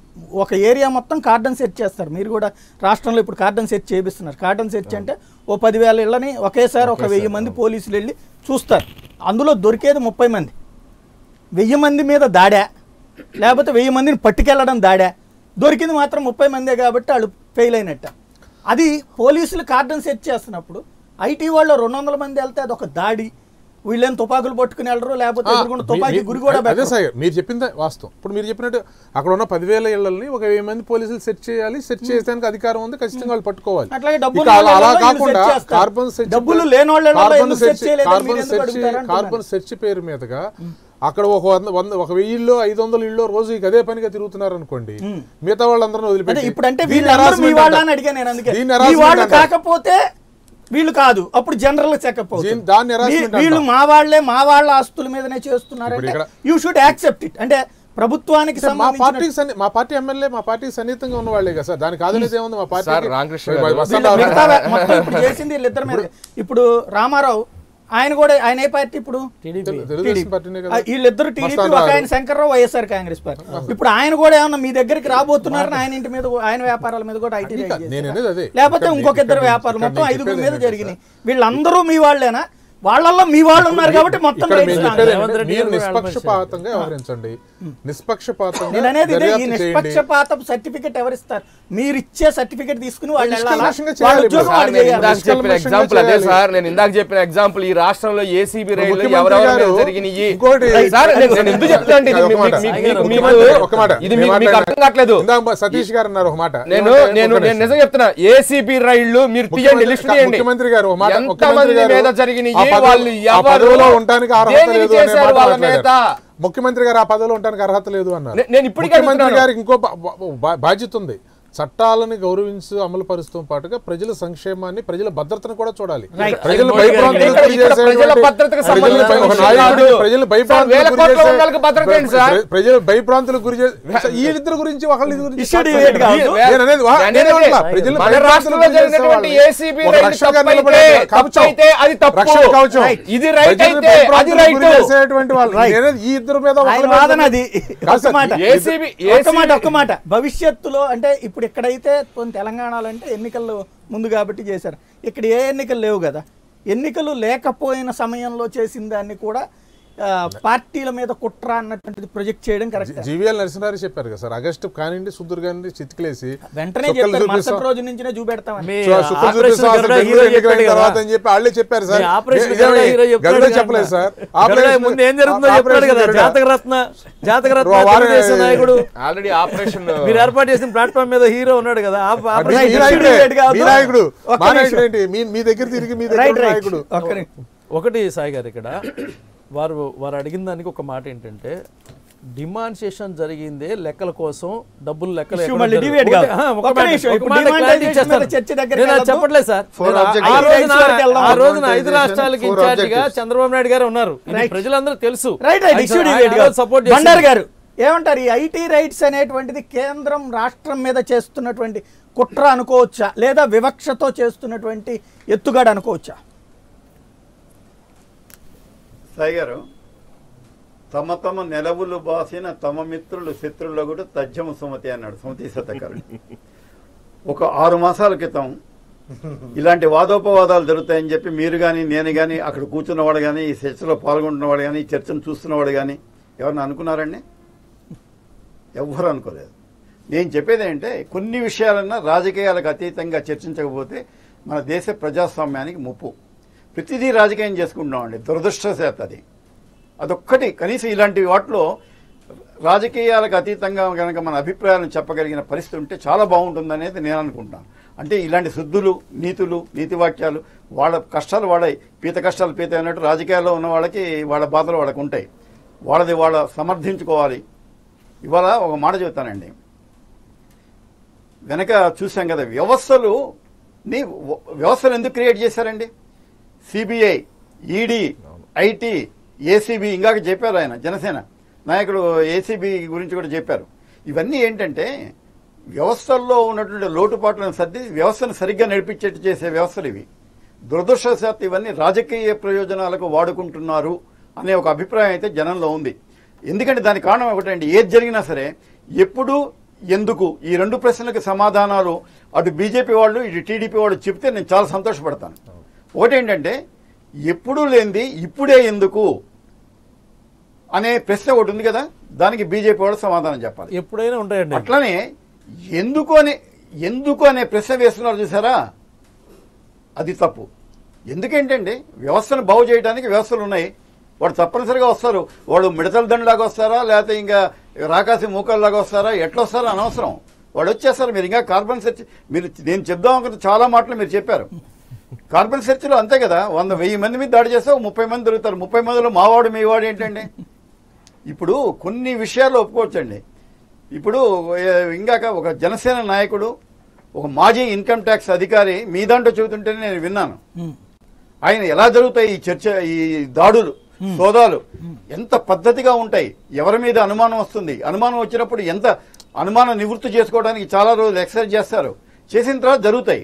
ఒక ఏరియా మొత్తం కార్డన్ సెర్చ్ చేస్తారు మీరు కూడా రాష్ట్రంలో ఇప్పుడు కార్డన్ సెర్చ్ చేపిస్తున్నారు కార్డన్ సెర్చ్ అంటే ఓ పదివేల ఇళ్ళని ఒకేసారి ఒక వెయ్యి మంది పోలీసులు వెళ్ళి చూస్తారు అందులో దొరికేది ముప్పై మంది వెయ్యి మంది మీద దాడా లేకపోతే వెయ్యి మందిని పట్టుకెళ్ళడం దాడా దొరికింది మాత్రం ముప్పై మందే కాబట్టి వాళ్ళు ఫెయిల్ అయినట్ట అది పోలీసులు కార్డన్ సెర్చ్ చేస్తున్నప్పుడు ఐటీ వాళ్ళు రెండు వందల మంది వెళ్తే అది ఒక దాడి వీళ్ళేం తుపాకులు పట్టుకుని వెళ్ళరు లేకపోతే ఆ, ఎదురుగుండా మీ- తుపాకీ మీ- గురి కూడా అదే పెట్టరు. సార్ మీరు చెప్పిందే వాస్తవం ఇప్పుడు మీరు చెప్పినట్టు అక్కడ ఉన్న పదివేల ఇళ్లని ఒక వెయ్యి మంది పోలీసులు సెర్చ్ చేయాలి సెర్చ్ చేయడానికి అధికారం ఉంది ఖచ్చితంగా వాళ్ళు పట్టుకోవాలి అట్లాగే డబ్బులు ఇక అలా- అలా లేని వాళ్ళని కాకుండా సెర్చ్ చేస్తారు. కార్బన్ సెర్చ్ డబ్బులు లేని వాళ్ళ ఇళ్ళలో కార్బన్ ఎందుకు సెర్చ్ సెర్చ్ చేయలేదని కార్బన్ మీరు ఎందుకు సెర్చ్ అడుగుతారు అంటున్నాను. కార్బన్ సెర్చ్ పేరు మీదుగా అక్కడ ఒక వంద వంద ఒక వెయ్యిల్లో ఐదు వందల ఇళ్ళు రోజు ఇక అదే పనిగా తిరుగుతున్నారు అనుకోండి మిగతా వాళ్ళందరూ అదే వదిలిపెట్టి ఇప్పుడు అంటే దీన్ని వీళ్ళందరూ మీ harassment వాళ్ళని అంటారు. అడిగా నేను అందుకే దీన్ని మీ harassment వాళ్ళు అంటారు. కాకపోతే వీళ్ళు కాదు అప్పుడు జనరల్ చెకప్ దీన్ని- దాన్ని harassment వీళ్ళు అంటాం. మా వాళ్ళే మా వాళ్ళ ఆస్తుల మీదనే చేస్తున్నారంటే ఇప్పుడు యూ షుడ్ యాక్సెప్ట్ ఇట్ అంటే ప్రభుత్వానికి అంటే మా సంబంధించిన పార్టీకి సన్ని- మా పార్టీ ఎమ్మెల్యే మా పార్టీకి సన్నిహితంగా ఉన్న వాళ్ళే కదా సార్ దానికి కాదనేది ఏముంది మా పార్టీ సార్, రామకృష్ణ గారు. వీళ్ళ మిగతా మొత్తం ఇప్పుడు చేసింది వీళ్ళిద్దరి మీద ఇప్పుడు రామారావు ఆయన కూడా ఆయన ఏ పార్టీ ఇప్పుడు తెలుగుదేశం TDP. పార్టీనే కదా. ఆ, వీళ్ళిద్దరు టీడీపీ మస్తాన్ ఒక రావు. ఆయన శంకర్రావు వైఎస్ఆర్ కాంగ్రెస్ పార్టీ ఇప్పుడు ఆయన కూడా ఏమన్నా మీ దగ్గరికి రాబోతున్నారని ఆయన ఇంటి మీద కూడా- ఆయన వ్యాపారాల మీద కూడా ఐటీ రైడ్ నేను చేశారా? అనేది అదే. లేకపోతే ఇక్కడ ఇంకొక నేను- ఇద్దరు ఇక్కడ వ్యాపారాలు నేను మొత్తం చెప్పేది ఐదుగురు మీద ఏంటంటే జరిగినాయి వీళ్ళందరూ మీ వాళ్ళేనా వాళ్ళల్లో మీ వాళ్ళు ఉన్నారు కాబట్టి మొత్తం ఇక్కడ రైడ్స్ మేము రాంగ్. చెప్పేది ఏంటంటే మీరు నిష్పక్షపాతంగా వ్యవహరించండి నిష్పక్షపాతంగా నేను అనేది ఇదే, ఈ దర్యాప్తు చేయండి. నిష్పక్షపాతం సర్టిఫికెట్ ఎవరు ఇస్తారు మీరు ఇచ్చే సర్టిఫికెట్ తీసుకుని వాళ్ళు వెళ్ళాలా? నిష్కల్మషంగా వాళ్ళ చేయాలి ఉద్యోగం ఇప్పుడు. వాళ్ళు సార్, నేను చేయాలి. ఇందాక చెప్పిన నిష్కల్మషంగా ఎగ్జాంపుల్ అదే చేయాలి. సార్ నేను ఇందాక చెప్పిన ఎగ్జాంపుల్ ఈ రాష్ట్రంలో ఏసీబీ రైళ్లు ముఖ్యమంత్రి ఎవరెవరి మీద గారు జరిగినాయి ఇంకోటి- సార్ నేను నేను ఎందుకు చెప్తాను అంటే ఇది ఒక మీ- మాట. మీ- మీ- మీకు- ముఖ్యమంత్రి- మీకు ఒక మాట. ఇది నేను మీకు మీకు మాట్లాడిన- అర్థం కావట్లేదు ఇందాక సతీష్ గారు అన్నారు ఒక మాట నేను ఏమంటారు? నేను ఒక నేను నిమిషం. నిజం చెప్తున్నా ఏసీబీ రైళ్లు మీరు తీయండి ముఖ్యమంత్రి- లిస్ట్ తీయండి ముఖ్యమంత్రి గారు ఒక మాట ఎంత ముఖ్యమంత్రి మంది గారు మీద జరిగినాయి ఆ పదవి- వాళ్ళు ఆ ఎవరు పదవిలో ఉండడానికి అర్హత దేనికి లేదు అనే చేశారు మాట వాళ్ళ మాట్లాడారు. నేత ముఖ్యమంత్రి గారు ఆ పదవిలో ఉండడానికి అర్హత లేదు అన్నారు నే- నేను ఇప్పటికీ ముఖ్యమంత్రి అడుగుతున్నాను. గారికి ఇంకో బా- బా- బాధ్యత ఉంది చట్టాలను గౌరవించి అమలు పరుస్తూ పాటుగా ప్రజల సంక్షేమాన్ని ప్రజల భద్రతను కూడా చూడాలి Right. ప్రజలు మోడీ గారు భయభ్రాంతులకు ఇక్కడ- గురి ఇక్కడ ప్రజల చేసేటువంటి- భద్రతకు ప్రజలు సంబంధించిన భయ- ఒక విషయం నాయకుడిని కాదు. ప్రజలు సార్, భయభ్రాంతులకు వేల గురి కోట్ల చేసే- వాళ్ళకి భద్రత ఏంటి సార్? ప్ర- ప్రజలు భయభ్రాంతులకు గురి చేసే వీళ్ళిద్దరి గురించి ఒకళ్ళ గురించి Issue మాట్లాడలేదు. debate కాదు. నేను అనేది వా- నేను నేనే అనేది అంటున్నా. ప్రజలు మన భయభ్రాంతులకు రాష్ట్రంలో గురి చేసే జరిగినటువంటి వాళ్ళని ఏసీబీ ఒక రైలు రక్షణగా తప్పైతే- నిలబడే కవచం. తప్పైతే అది తప్పు. రక్షణ కవచం. Right. ఇది right ప్రజల్ని అయితే అది భయభ్రాంతులకు గురి right. చేసేటువంటి వాళ్ళు Right. నేనేది ఈ ఇద్దరు మీద ఒకళ్ళ ఆయన మీద వాదన అది కాదు ఒక్క సార్. మాట ఏసీబీ ఒక్క మాట ఒక్క మాట భవిష్యత్తులో అంటే ఇప్పుడు ఎక్కడైతే కొన్ని తెలంగాణలో అంటే ఎన్నికలు ముందు కాబట్టి చేశారు ఇక్కడ ఏ ఎన్నికలు లేవు కదా ఎన్నికలు లేకపోయిన సమయంలో చేసిన దాన్ని కూడా ఆ, పార్టీల మీద కుట్ర అన్నటువంటిది ప్రొజెక్ట్ చేయడం కరెక్ట్ జీవీఎల్ నరసింహారి చెప్పారు కదా సార్ ఆగస్టు కానివ్వండి సుద్దురు కానివ్వండి చితికిలేసి వెంటనే చుక్కలు చెప్తారు చూపిస్తాం. మరుసటి రోజు నుంచినే చూపెడతామని మీ సో సుఖం ఆపరేషన్ చూపిస్తాం అసలు గరుడ బెంగళూరు హీరో ఎన్నికలైన చెప్పాడు తర్వాత కదా. అని చెప్పి వాళ్ళే చెప్పారు సార్ మీ ఆపరేషన్ ఇదేమి గరుడ హీరో చెప్పాడు గరుడ కదా. చెప్పలేదు సార్ గరుడ ఆపరేషన్ ముందు ఏం జరుగుతుందో చెప్పాడు కదా గరుడ. జాతక రత్న జాతక రత్న వారే- తెలుగుదేశం నాయకుడు ఆల్రెడీ ఆపరేషన్ మీరు ఏర్పాటు చేసిన ప్లాట్ఫామ్ మీద హీరో ఉన్నాడు కదా ఆ మీ- ఆపరేషన్ మీ నాయకుడే, రైట్ కాదు. మీ నాయకుడు ఒక్క మా నిమిషం. నాయకుడు ఏంటి మీ మీ దగ్గర తిరిగి మీ దగ్గర రైట్ ఉన్న రైట్ నాయకుడు ఒక్క నిమిషం. ఒకటి సాయి గారు ఇక్కడ వారు వారు అడిగిన దానికి ఒక మాట ఏంటంటే డిమాన్స్ట్రేషన్ జరిగిందే లెక్కల కోసం డబ్బులు లెక్కలు Issue ఎక్కడ మళ్ళీ జరుగు- deviate కాదు. ఒకటే- ఆ, ఒక ఒక్క మాట- నిమిషం. ఒక ఇప్పుడు మాట demonetization clarity మీద ఇచ్చేస్తాను. చర్చ దగ్గరికి నేను అది వెళ్ళొద్దు. చెప్పట్లేదు సార్ Four నేను ఆ- ఆ objectives. రోజున వరకు వెళ్దాం. ఆ రోజున ఐదు Demonetization, రాష్ట్రాలకి four ఇన్ఛార్జిగా objectives. చంద్రబాబు నాయుడు గారు ఉన్నారు ఇది Right. ప్రజలందరూ తెలుసు right right issue support Bandar గారు ఏమంటారు ఈ ఐటీ రైట్స్ అనేటువంటిది కేంద్రం రాష్ట్రం మీద చేస్తున్నటువంటి కుట్ర అనుకోవచ్చా లేదా వివక్షతో చేస్తున్నటువంటి ఎత్తుగడ అనుకోవచ్చా సాయి గారు తమ తమ నెలవులు బాసిన తమ మిత్రులు శత్రువులు కూడా తజ్జము సుమతి అన్నాడు సుమతి శతకరుడు ఒక ఆరు మాసాల క్రితం ఇలాంటి వాదోపవాదాలు జరుగుతాయని చెప్పి మీరు కానీ నేను కానీ అక్కడ కూర్చున్నవాడు కానీ ఈ చర్చలో పాల్గొంటున్నవాడు కానీ ఈ చర్చను చూస్తున్నవాడు కానీ ఎవరన్నా అనుకున్నారండి ఎవ్వరు అనుకోలేదు నేను చెప్పేది ఏంటంటే కొన్ని విషయాలన్నా రాజకీయాలకు అతీతంగా చర్చించకపోతే మన దేశ ప్రజాస్వామ్యానికి ముప్పు ప్రతిదీ రాజకీయం చేసుకుంటున్నామండి దురదృష్టశాత్ అది అదొక్కటి కనీసం ఇలాంటి వాటిలో రాజకీయాలకు అతీతంగా కనుక మన అభిప్రాయాలను చెప్పగలిగిన పరిస్థితి ఉంటే చాలా బాగుంటుందనేది నేను అనుకుంటాను అంటే ఇలాంటి శుద్ధులు నీతులు నీతి వాక్యాలు వాళ్ళ కష్టాలు వాడాయి పీత కష్టాలు పీత అన్నట్టు రాజకీయాల్లో ఉన్న వాళ్ళకి వాళ్ళ బాధలు వాళ్ళకు ఉంటాయి వాళ్ళది వాళ్ళ సమర్థించుకోవాలి ఇవాళ ఒక మాట చెబుతానండి వెనక చూసాం కదా వ్యవస్థలు ని వ్యవస్థలు ఎందుకు క్రియేట్ చేశారండి సిబిఐ ఈడీ ఐటీ ఏసీబీ ఇందాక చెప్పారు ఆయన జనసేన నాయకుడు ఏసీబీ గురించి కూడా చెప్పారు ఇవన్నీ ఏంటంటే వ్యవస్థల్లో ఉన్నటువంటి లోటుపాట్లను సర్ది వ్యవస్థను సరిగ్గా నడిపించేట్టు చేసే వ్యవస్థలు ఇవి దురదృష్టవశాత్తు ఇవన్నీ రాజకీయ ప్రయోజనాలకు వాడుకుంటున్నారు అనే ఒక అభిప్రాయం అయితే జనంలో ఉంది ఎందుకంటే దానికి కారణం ఒకటండి ఏది జరిగినా సరే ఎప్పుడు ఎందుకు ఈ రెండు ప్రశ్నలకు సమాధానాలు అటు బీజేపీ వాళ్ళు ఇటు టీడీపీ వాళ్ళు చెప్తే నేను చాలా సంతోషపడతాను ఒకటేంటంటే ఎప్పుడూ లేనిది ఇప్పుడే ఎందుకు అనే ప్రశ్న ఒకటి ఉంది కదా దానికి బీజేపీ వాళ్ళు సమాధానం చెప్పాలి ఎప్పుడైనా ఉంటాయండి అట్లనే ఎందుకు అనే ఎందుకు అనే ప్రశ్న వేస్తున్నారు చూసారా అది తప్పు ఎందుకేంటండి వ్యవస్థను బాగు చేయడానికి వ్యవస్థలు ఉన్నాయి వాడు తప్పనిసరిగా వస్తారు వాడు మిడతల దండలాగా వస్తారా లేకపోతే ఇంకా రాకాసి మూకల్లాగా వస్తారా ఎట్లా వస్తారో అనవసరం వాడు వచ్చేస్తారు మీరు ఇంకా కార్బన్ సెర్చ్ మీరు నేను చెప్దాం అనుకుంటే చాలా మాటలు మీరు చెప్పారు కార్బన్ సెర్చ్లో అంతే కదా వంద వెయ్యి మంది మీద దాడి చేస్తే ఒక ముప్పై మంది దొరుకుతారు ముప్పై మందిలో మావాడు మీవాడు ఏంటండి ఇప్పుడు కొన్ని విషయాలు ఒప్పుకోవచ్చండి ఇప్పుడు ఏ, ఇందాక ఒక జనసేన నాయకుడు ఒక మాజీ ఇన్కమ్ ట్యాక్స్ అధికారి మీ దాంట్లో చెబుతుంటేనే నేను విన్నాను ఆయన ఎలా జరుగుతాయి ఈ చర్చ ఈ దాడులు సోదాలు ఎంత పద్ధతిగా ఉంటాయి ఎవరి మీద అనుమానం వస్తుంది అనుమానం వచ్చినప్పుడు ఎంత అనుమానం నివృత్తి చేసుకోవడానికి చాలా రోజులు ఎక్సర్సైజ్ చేస్తారు చేసిన తర్వాత జరుగుతాయి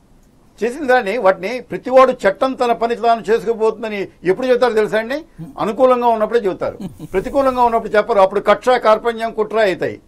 చేసిన దాన్ని వాటిని ప్రతివాడు చట్టం తన పని తాను చేసుకుపోతుందని ఎప్పుడు చెబుతారు తెలుసా అండి అనుకూలంగా ఉన్నప్పుడే చెబుతారు ప్రతికూలంగా ఉన్నప్పుడు చెప్పరు అప్పుడు కక్ష కార్పణ్యం కుట్ర అవుతాయి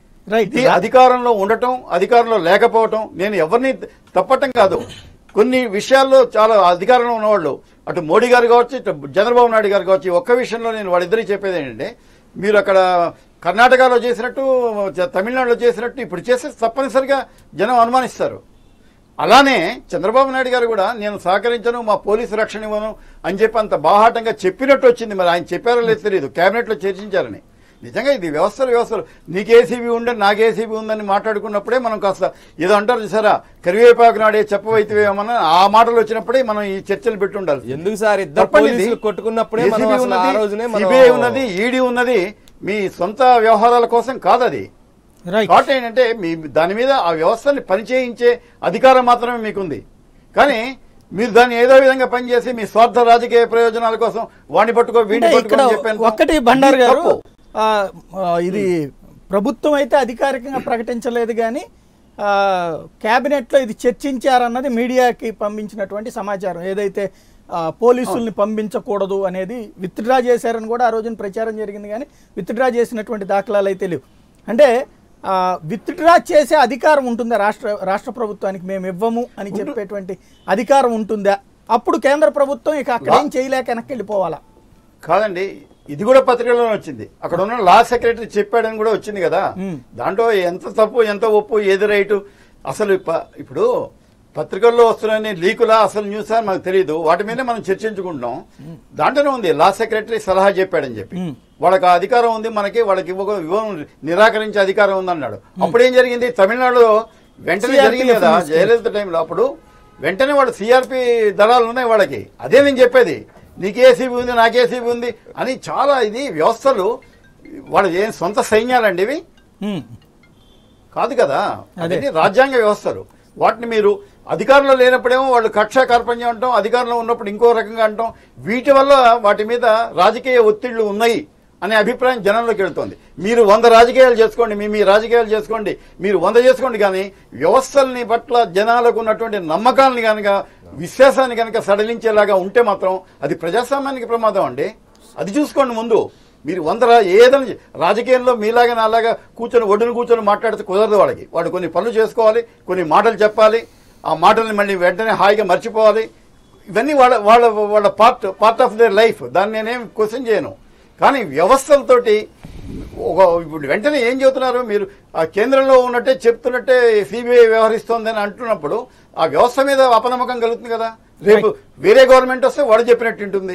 ఇది అధికారంలో ఉండటం అధికారంలో లేకపోవటం నేను ఎవరిని తప్పటం కాదు కొన్ని విషయాల్లో చాలా అధికారంలో ఉన్నవాళ్ళు అటు మోడీ గారు కావచ్చు ఇటు చంద్రబాబు నాయుడు గారు కావచ్చు ఈ ఒక్క విషయంలో నేను వాళ్ళిద్దరికి చెప్పేది ఏంటంటే మీరు అక్కడ కర్ణాటకలో చేసినట్టు చ- తమిళనాడులో చేసినట్టు ఇప్పుడు చేస్తే తప్పనిసరిగా జనం అనుమానిస్తారు అలానే చంద్రబాబు నాయుడు గారు కూడా నేను సహకరించను మా పోలీసు రక్షణ ఇవ్వను అని చెప్పి అంత బాహాటంగా చెప్పినట్టు వచ్చింది మరి ఆయన చెప్పారో లేదు తెలియదు కేబినెట్లో చర్చించారని నిజంగా ఇది వ్యవస్థలు వ్యవస్థలు నీకు ఏసీబీ ఉండే నాకు ఏసీబీ ఉందని మాట్లాడుకున్నప్పుడే మనం కాస్త ఏదో అంటారు చూసారా కరివేపాకు నాడే చెప్పవైతేమన్నా ఆ మాటలు వచ్చినప్పుడే మనం ఈ చర్చలు పెట్టి ఉండాలి ఎందుకు సార్ ఇద్దరు పోలీసులు కొట్టుకున్నప్పుడే మనం అసలు ఆ రోజునే మనం- సిబిఐ ఉన్నది ఈడీ ఉన్నది మీ సొంత వ్యవహారాల కోసం కాదది కాబట్టి ఏంటంటే మీ దాని మీద ఆ వ్యవస్థని పనిచేయించే అధికారం మాత్రమే మీకుంది కానీ మీరు దాన్ని ఏదో విధంగా పనిచేసి మీ స్వార్థ రాజకీయ ప్రయోజనాల కోసం వాడిని పట్టుకో వీడిని అంటే పట్టుకో ఇక్కడ అని చెప్పాను ఒక్కటి బండారు ఇది గారు తప్పు. ఆ, ఆ, ఇది ప్రభుత్వం అయితే అధికారికంగా ప్రకటించలేదు కానీ ఆ, క్యాబినెట్లో ఇది చర్చించారన్నది మీడియాకి పంపించినటువంటి సమాచారం ఏదైతే ఆ, పోలీసుల్ని పంపించకూడదు అనేది విత్డ్రా చేశారని కూడా ఆ రోజున ప్రచారం జరిగింది కానీ విత్డ్రా చేసినటువంటి దాఖలాలు అయితే లేవు అంటే ఆ, విత్డ్రా చేసే అధికారం ఉంటుందా రాష్ట్ర రాష్ట్ర ప్రభుత్వానికి మేము ఇవ్వము అని చెప్పేటువంటి అధికారం ఉంటుందా అప్పుడు కేంద్ర ప్రభుత్వం ఇక అక్కడ ఏం చేయలేక వెనక్కి వెళ్ళిపోవాలా కాదండి ఇది కూడా పత్రికలో వచ్చింది అక్కడ ఉన్న లా సెక్రటరీ చెప్పాడని కూడా వచ్చింది కదా దాంట్లో ఎంత తప్పు ఎంత ఒప్పు ఏది రైటు అసలు ప- ఇప్పుడు పత్రికల్లో వస్తున్నాయని లీకులా అసలు న్యూస్ అని మనకు తెలియదు వాటి మీద మనం చర్చించుకుంటున్నాం దాంట్లోనే ఉంది లా సెక్రటరీ సలహా చెప్పాడని చెప్పి వాళ్ళకి ఆ అధికారం ఉంది మనకి వాళ్ళకి ఇవ్వక ఇవ్వ నిరాకరించే అధికారం ఉంది అన్నాడు అప్పుడు ఏం జరిగింది తమిళనాడులో వెంటనే CRPF జరిగింది కదా మినిస్టర్. జయలలిత టైంలో అప్పుడు వెంటనే వాళ్ళు సిఆర్పి దళాలు ఉన్నాయి వాళ్ళకి అదే నేను చెప్పేది నీకు ఏసీబీ ఉంది నాకు ఏసీబీ ఉంది అని చాలా ఇది వ్యవస్థలు వాళ్ళ ఏం సొంత సైన్యాలండి ఇవి హ్మ్. కాదు కదా అదే. అదే రాజ్యాంగ వ్యవస్థలు వాటిని మీరు అధికారంలో లేనప్పుడేమో వాళ్ళు కక్ష కార్పణ్యం అంటాం అధికారంలో ఉన్నప్పుడు ఇంకో రకంగా అంటాం వీటి వల్ల వాటి మీద రాజకీయ ఒత్తిళ్లు ఉన్నాయి అనే అభిప్రాయం జనంలోకి వెళ్తోంది మీరు వంద రాజకీయాలు చేసుకోండి మీ మీ రాజకీయాలు చేసుకోండి మీరు వంద చేసుకోండి కానీ వ్యవస్థల్ని పట్ల జనాలకు ఉన్నటువంటి నమ్మకాలని కనుక విశ్వాసాన్ని కనుక సడలించేలాగా ఉంటే మాత్రం అది ప్రజాస్వామ్యానికి ప్రమాదం అండి అది చూసుకోండి ముందు మీరు వంద రా- ఏదైనా రాజకీయంలో మీలాగా నాలాగా కూర్చొని ఒడ్డును కూర్చొని మాట్లాడితే కుదరదు వాళ్ళకి వాడు కొన్ని పనులు చేసుకోవాలి కొన్ని మాటలు చెప్పాలి ఆ మాటల్ని మళ్ళీ వెంటనే హాయిగా మర్చిపోవాలి ఇవన్నీ వాళ్ళ వాళ్ళ వాళ్ళ part part of their life దాన్ని నేనేం క్వశ్చన్ చేయను కానీ వ్యవస్థలతోటి ఒక ఇప్పుడు వెంటనే ఏం చెబుతున్నారు మీరు ఆ కేంద్రంలో ఉన్నట్టే చెప్తున్నట్టే సిబిఐ వ్యవహరిస్తోందని అంటున్నప్పుడు ఆ వ్యవస్థ మీద అపనమ్మకం కలుగుతుంది కదా రేపు వేరే గవర్నమెంట్ వస్తే వాడు చెప్పినట్టు ఉంటుంది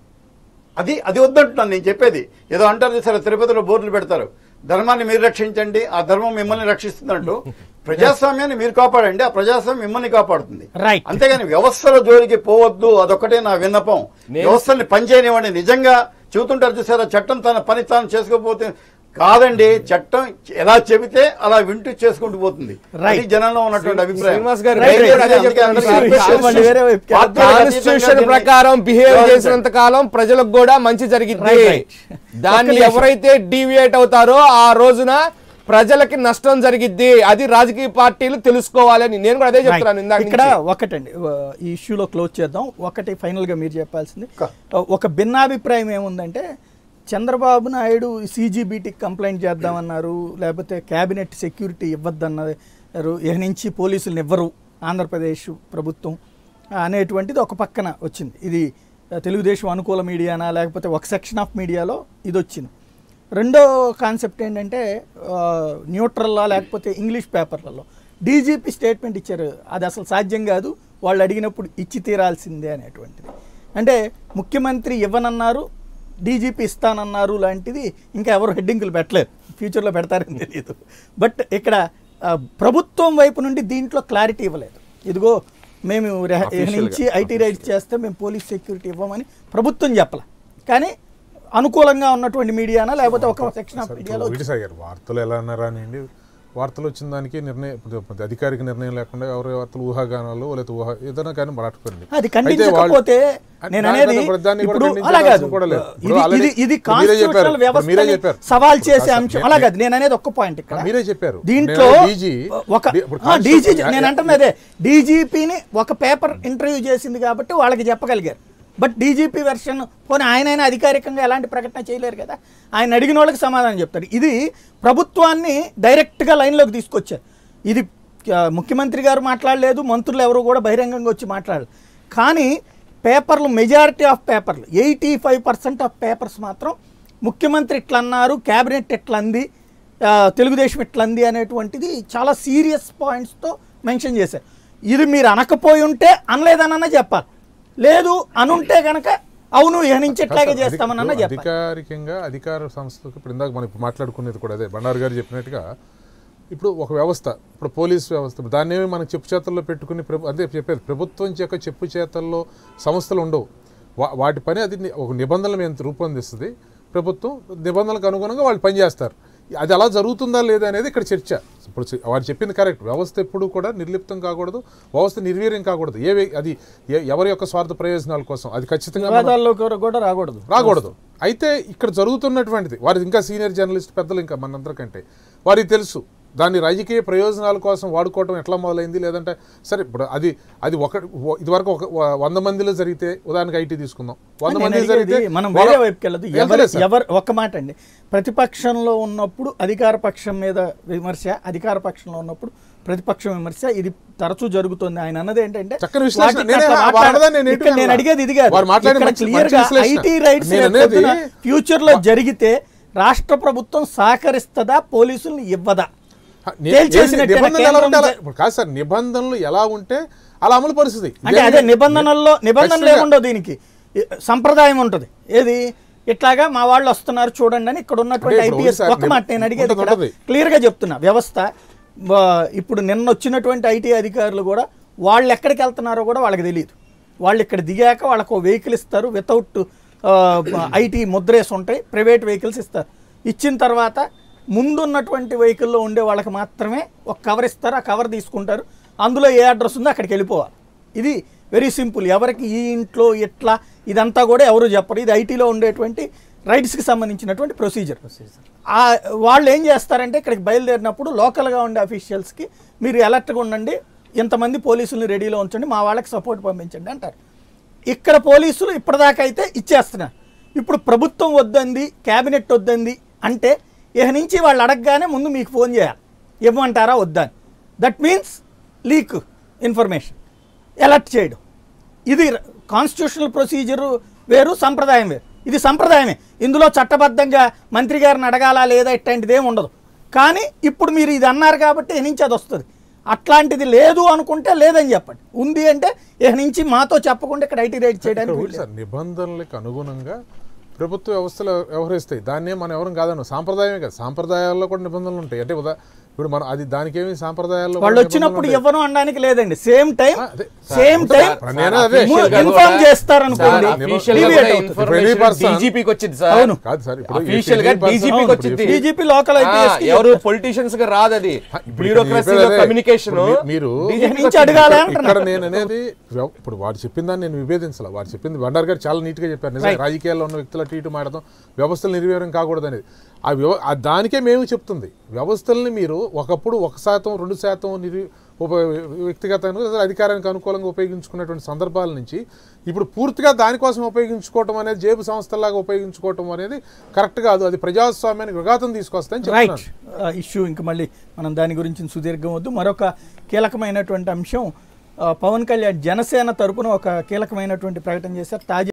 అది అది వద్దంటున్నాను నేను చెప్పేది ఏదో అంటారు సరే తిరుపతిలో బోర్డులు పెడతారు ధర్మాన్ని మీరు రక్షించండి ఆ ధర్మం మిమ్మల్ని రక్షిస్తుందంటూ ప్రజాస్వామ్యాన్ని మీరు కాపాడండి ఆ ప్రజాస్వామ్యం మిమ్మల్ని కాపాడుతుంది రైట్ అంతేగాని వ్యవస్థల జోలికి పోవద్దు అదొక్కటే నా విన్నపం వ్యవస్థల్ని పనిచేయనివ్వండి నిజంగా చెబుతుంటారు చూసారా చట్టం తన పని తాను చేసుకోకపోతే కాదండి చట్టం ఎలా చెబితే అలా వింటూ చేసుకుంటూ పోతుంది Right. అది జనంలో ఉన్నటువంటి అభిప్రాయం శ్రీనివాస్ గారు Right, రైతు right. అదే అందుకే చెప్తున్నాను. అందరికీ విషయం మళ్ళీ వేరే వైపుకి వెళ్తాం. పార్టీలకు కాన్స్టిట్యూషన్ అతీతంగా దీన్ని ప్రకారం బిహేవ్ వ్యవహరించండి. చేసినంత కాలం ప్రజలకు కూడా మంచి జరిగింది Right, right. దాన్ని ఒక్క నిమిషం. ఎవరైతే డీవియేట్ అవుతారో ఆ రోజున ప్రజలకి నష్టం జరిగిద్ది అది రాజకీయ పార్టీలు తెలుసుకోవాలని నేను కూడా అదే చెప్తున్నాను Right. ఇందాక ఇక్కడ నుంచి. ఒకటండి ఆ, ఈ ఇష్యూలో క్లోజ్ చేద్దాం ఒకటి ఫైనల్ గా మీరు చెప్పాల్సింది ఒక భిన్నాభిప్రాయం ఏముందంటే చంద్రబాబు నాయుడు సీజీబీటీకి కంప్లైంట్ చేద్దామన్నారు లేకపోతే క్యాబినెట్ సెక్యూరిటీ ఇవ్వద్దన్నారు ఇక నుంచి పోలీసులను ఇవ్వరు ఆంధ్రప్రదేశ్ ప్రభుత్వం అనేటువంటిది ఒక పక్కన వచ్చింది ఇది ఆ, తెలుగుదేశం అనుకూల మీడియానా లేకపోతే ఒక సెక్షన్ ఆఫ్ మీడియాలో ఇది వచ్చింది రెండో కాన్సెప్ట్ ఏంటంటే ఆ, న్యూట్రల్లా లేకపోతే ఇంగ్లీష్ పేపర్లలో డీజీపీ స్టేట్మెంట్ ఇచ్చారు అది అసలు సాధ్యం కాదు వాళ్ళు అడిగినప్పుడు ఇచ్చి తీరాల్సిందే అనేటువంటిది అంటే ముఖ్యమంత్రి ఇవ్వనన్నారు డీజీపీ ఇస్తానన్నారు లాంటిది ఇంకా ఎవరు హెడ్డింగులు పెట్టలేదు ఫ్యూచర్లో పెడతారని తెలియదు బట్ ఇక్కడ ఆ, ప్రభుత్వం వైపు నుండి దీంట్లో క్లారిటీ ఇవ్వలేదు ఇదిగో మేము రెహ- ఇక Official గా, నుంచి ఐటీ రైడ్స్ చేస్తే మేము పోలీస్ సెక్యూరిటీ ఇవ్వమని ప్రభుత్వం చెప్పలే కానీ అనుకూలంగా ఉన్నటువంటి మీడియానా లేకపోతే ఒక సెక్షన్ ఆఫ్ మీడియాలో వీటి సాగారు వార్తలు ఎలా అన్నారా అండి వార్తలు వచ్చిన దానికి నిర్ణయం ఇప్పుడు అధికారిక నిర్ణయం లేకుండా ఎవరి వార్తలు ఊహాగానాలు లేకపోతే ఊహ ఏదైనా కానీ మాట్లాడుకోండి అది ఖండించకపోతే నేను అనేది ఇప్పుడు అలా కాదు ఇది ఇది ఇది కాన్స్టిట్యూషనల్ వ్యవస్థని సవాల్ చేసే అంశం అలా కాదు నేను అనేది ఒక్క పాయింట్ ఇక్కడ మీరే చెప్పారు దీంట్లో నేను DG ఒక ఇప్పుడు డీజీ constitution- నేను అంటున్నది అదే డీజీపీని ఒక పేపర్ ఇంటర్వ్యూ చేసింది కాబట్టి వాళ్ళకి చెప్పగలిగారు బట్ డీజీపీ వెర్షన్ పోనీ ఆయనైనా అధికారికంగా ఎలాంటి ప్రకటన చేయలేరు కదా ఆయన అడిగిన వాళ్ళకి సమాధానం చెప్తారు ఇది ప్రభుత్వాన్ని డైరెక్ట్గా లైన్లోకి తీసుకొచ్చారు ఇది ఆ, ముఖ్యమంత్రి గారు మాట్లాడలేదు మంత్రులు ఎవరు కూడా బహిరంగంగా వచ్చి మాట్లాడలేదు కానీ పేపర్లు మెజారిటీ ఆఫ్ పేపర్లు eighty five percent of papers మాత్రం ముఖ్యమంత్రి ఇట్లా అన్నారు క్యాబినెట్ ఎట్లా అంది ఆ, తెలుగుదేశం ఎట్లా అంది అనేటువంటిది చాలా సీరియస్ పాయింట్స్తో మెన్షన్ చేశారు ఇది మీరు అనకపోయి ఉంటే అనలేదనన్నా చెప్పాలి లేదు అనుంటే గనక అవును ఇక నుంచి ఎట్లాగే కాదు సార్, చేస్తామనన్నా అధిక- చెప్పాలి అధికారికంగా అధికార సంస్థలకు ఇప్పుడు ఇందాక మనం ఇప్పుడు మాట్లాడుకునేది కూడా అదే బండారు గారు చెప్పినట్టుగా ఇప్పుడు ఒక వ్యవస్థ ఇప్పుడు పోలీస్ వ్యవస్థ దాన్ని ఏమి మనం చెప్పు చేతల్లో పెట్టుకుని ప్రభు అదే చెప్పేది ప్రభుత్వం యొక్క చెప్పు చేతల్లో సంస్థలు ఉండవు వా వాటి పని అది ని- ఒక నిబంధనలు మేము రూపొందిస్తుంది ప్రభుత్వం నిబంధనలకు అనుగుణంగా వాళ్ళు పనిచేస్తారు అది అలా జరుగుతుందా లేదా అనేది ఇక్కడ చర్చ ఇప్పుడు చె- వారు చెప్పింది కరెక్ట్ వ్యవస్థ ఎప్పుడు కూడా నిర్లిప్తం కాకూడదు వ్యవస్థ నిర్వీర్యం కాకూడదు ఏ వే- అది ఎ- ఎవరి యొక్క స్వార్థ ప్రయోజనాల కోసం అది ఖచ్చితంగా మనం- వివాదాల్లో కూడా- కూడా రాకూడదు రాకూడదు అయితే ఇక్కడ జరుగుతున్నటువంటిది వారి ఇంకా సీనియర్ జర్నలిస్ట్ పెద్దలు ఇంకా మనందరికంటే వారికి తెలుసు దాన్ని రాజకీయ ప్రయోజనాల కోసం వాడుకోవటం ఎట్లా మొదలైంది లేదంటే సరే ఇప్పుడు అది అది ఒక ఇదివరకు ఒక వ- వంద మందిలో జరిగితే ఉదాహరణకి ఐటీ తీసుకుందాం వంద నేను మంది అడిగేది జరిగితే మనం వాళ్ళ- వేరే వైపుకి వెళ్ళదు ఎవరు వెళ్తలేదు సార్. ఎవరు ఒక్క మాట అండి ప్రతిపక్షంలో ఉన్నప్పుడు అధికార పక్షం మీద విమర్శ అధికార పక్షంలో ఉన్నప్పుడు ప్రతిపక్షం విమర్శ ఇది తరచూ జరుగుతుంది ఆయన అన్నది ఏంటంటే చక్కని విశ్లేషణ. వాటికి నేనే అట్లా వారు మాట్లాడ- అన్నదాన్ని నేను ఇక్కడ నేను ఏంటి అడిగేది ఇది కాదు వారు మాట్లాడిన ఇక్కడ మంచి- క్లియర్ మంచి గా విశ్లేషణ. ఐటీ రైట్స్ నేను అనేది- ఫ్యూచర్ లో జరిగితే రాష్ట్ర ప్రభుత్వం సహకరిస్తుందా పోలీసుల్ని ఇవ్వదా ని- తేల్చేసినట్టేనా నిబంధనలు ఎలా కేంద్రం ఉంటే అలా- చే- ఇప్పుడు కాదు సార్ నిబంధనలు ఎలా ఉంటే అలా అమలు పరిస్థితి అంటే అదే నిబంధనల్లో నిబంధనలు ఏముండవు దీనికి ఈ- సంప్రదాయం ఉంటుంది ఏది ఇట్లాగా మా వాళ్ళు వస్తున్నారు చూడండి అని ఇక్కడ ఉన్నటువంటి అంటే ఇప్పుడు ఐపీఎస్ సార్ ఒక మాట నేను అడిగేది ఉంటుంది, ఇక్కడ ఉంటుంది. క్లియర్ గా చెప్తున్నా వ్యవస్థ ఆ, ఇప్పుడు నిన్న వచ్చినటువంటి ఐటీ అధికారులు కూడా వాళ్ళు ఎక్కడికి వెళ్తున్నారో కూడా వాళ్ళకి తెలియదు వాళ్ళు ఇక్కడ దిగాక వాళ్ళకు వెహికల్ ఇస్తారు వితౌట్ ఐటీ ముద్రేసి ఉంటాయి ప్రైవేట్ వెహికల్స్ ఇస్తారు ఇచ్చిన తర్వాత ముందున్నటువంటి వెహికల్లో ఉండే వాళ్ళకి మాత్రమే ఒక కవర్ ఇస్తారు ఆ కవర్ తీసుకుంటారు అందులో ఏ అడ్రస్ ఉందో అక్కడికి వెళ్ళిపోవాలి ఇది వెరీ సింపుల్ ఎవరికి ఈ ఇంట్లో ఎట్లా ఇదంతా కూడా ఎవరు చెప్పరు ఇది ఐటీలో ఉండేటువంటి రైట్స్కి సంబంధించినటువంటి ప్రొసీజర్ ఆ వాళ్ళు ఏం చేస్తారంటే ఇక్కడికి బయలుదేరినప్పుడు లోకల్గా ఉండే అఫీషియల్స్కి మీరు అలర్ట్గా ఉండండి ఇంతమంది పోలీసుల్ని రెడీలో ఉంచండి మా వాళ్ళకి సపోర్ట్ పంపించండి అంటారు ఇక్కడ పోలీసులు ఇప్పటిదాకా అయితే ఇచ్చేస్తున్నారు ఇప్పుడు ప్రభుత్వం వద్దంది క్యాబినెట్ వద్దంది అంటే ఇక నుంచి వాళ్ళు అడగగానే ముందు మీకు ఫోన్ చేయాలి ఇవ్వమంటారా వద్దని that means leak information alert చేయడం ఇది కాన్స్టిట్యూషనల్ ప్రొసీజర్ వేరు సంప్రదాయం వేరు ఇది సంప్రదాయమే ఇందులో చట్టబద్ధంగా మంత్రి గారిని అడగాలా లేదా ఇట్లాంటిది ఏమి ఉండదు కానీ ఇప్పుడు మీరు ఇది అన్నారు కాబట్టి ఇక నుంచి అది వస్తుంది అట్లాంటిది లేదు అనుకుంటే లేదని చెప్పండి ఉంది అంటే ఇక నుంచి మాతో చెప్పకుండా ఇక్కడ ఐటీ రైడ్ చేయడానికి ఇక్కడ వీల్లేదు. సార్ నిబంధనలకు అనుగుణంగా ప్రభుత్వ వ్యవస్థలు వ్యవహరిస్తాయి దాన్నే మనం ఎవరం కాదను సాంప్రదాయమే కదా సాంప్రదాయాల్లో కూడా నిబంధనలు ఉంటాయి అంటే ఉదా ఇప్పుడు మనం అది దానికేమి సాంప్రదాయాల్లో కూడా వాళ్ళు వచ్చినప్పుడు నిబంధనలు ఇవ్వను అనడానికి లేదండి సేమ్ టైం అదే. సేమ్ సార్, టైం సార్, నేను అదే. ఇన్ఫార్మ్ చేస్తారనుకోండి సార్, official గా deviate కూడా అవుతుంది. If any person- DGP కి వచ్చింది సార్ అవును. కాదు సార్ ఇప్పుడు అఫీషియల్ గా if any person- డీజీపీకి అవును, వచ్చింది ఇప్పుడు DGP లోకల్ ఆ, IPS కి ఎవరు చెప్తారు. పొలిటీషియన్స్ గా రాదది ఇప్పుడు బ్యూరోక్రసీలో నేను చెప్పేది కమ్యూనికేషన్ ఇప్పుడు మీరు ఇక నుంచి అడగాలి అంటున్నా. ఇక్కడ నేను అనేది వ్యవ- ఇప్పుడు వాడు చెప్పిన దాన్ని నేను విభేదించాల వాడు చెప్పింది బండార్ గారు చాలా నీట్ గా చెప్పారు నిజంగా Right. రాజకీయాల్లో ఉన్న వ్యక్తుల టీటు మాడడం వ్యవస్థలు నిర్వీర్యం కాకూడదు అనేది ఆ వ్యవ ఆ దానికే మేము చెప్తుంది వ్యవస్థల్ని మీరు ఒకప్పుడు ఒక శాతం రెండు శాతం నిర్వి ఉప వ్యక్తిగతంగా లేదా అధికారానికి అనుకూలంగా ఉపయోగించుకున్నటువంటి సందర్భాల నుంచి ఇప్పుడు పూర్తిగా దానికోసం ఉపయోగించుకోవటం అనేది జేబు సంస్థలాగా ఉపయోగించుకోవటం అనేది కరెక్ట్ కాదు అది ప్రజాస్వామ్యానికి విఘాతం తీసుకొస్తాయని రైట్ చెప్తున్నాను ఇష్యూ ఇంకా మళ్ళీ మనం దాని గురించి సుదీర్ఘం వద్దు మరొక కీలకమైనటువంటి అంశం ఆ, పవన్ కళ్యాణ్ జనసేన తరపున ఒక కీలకమైనటువంటి ప్రకటన చేశారు తాజా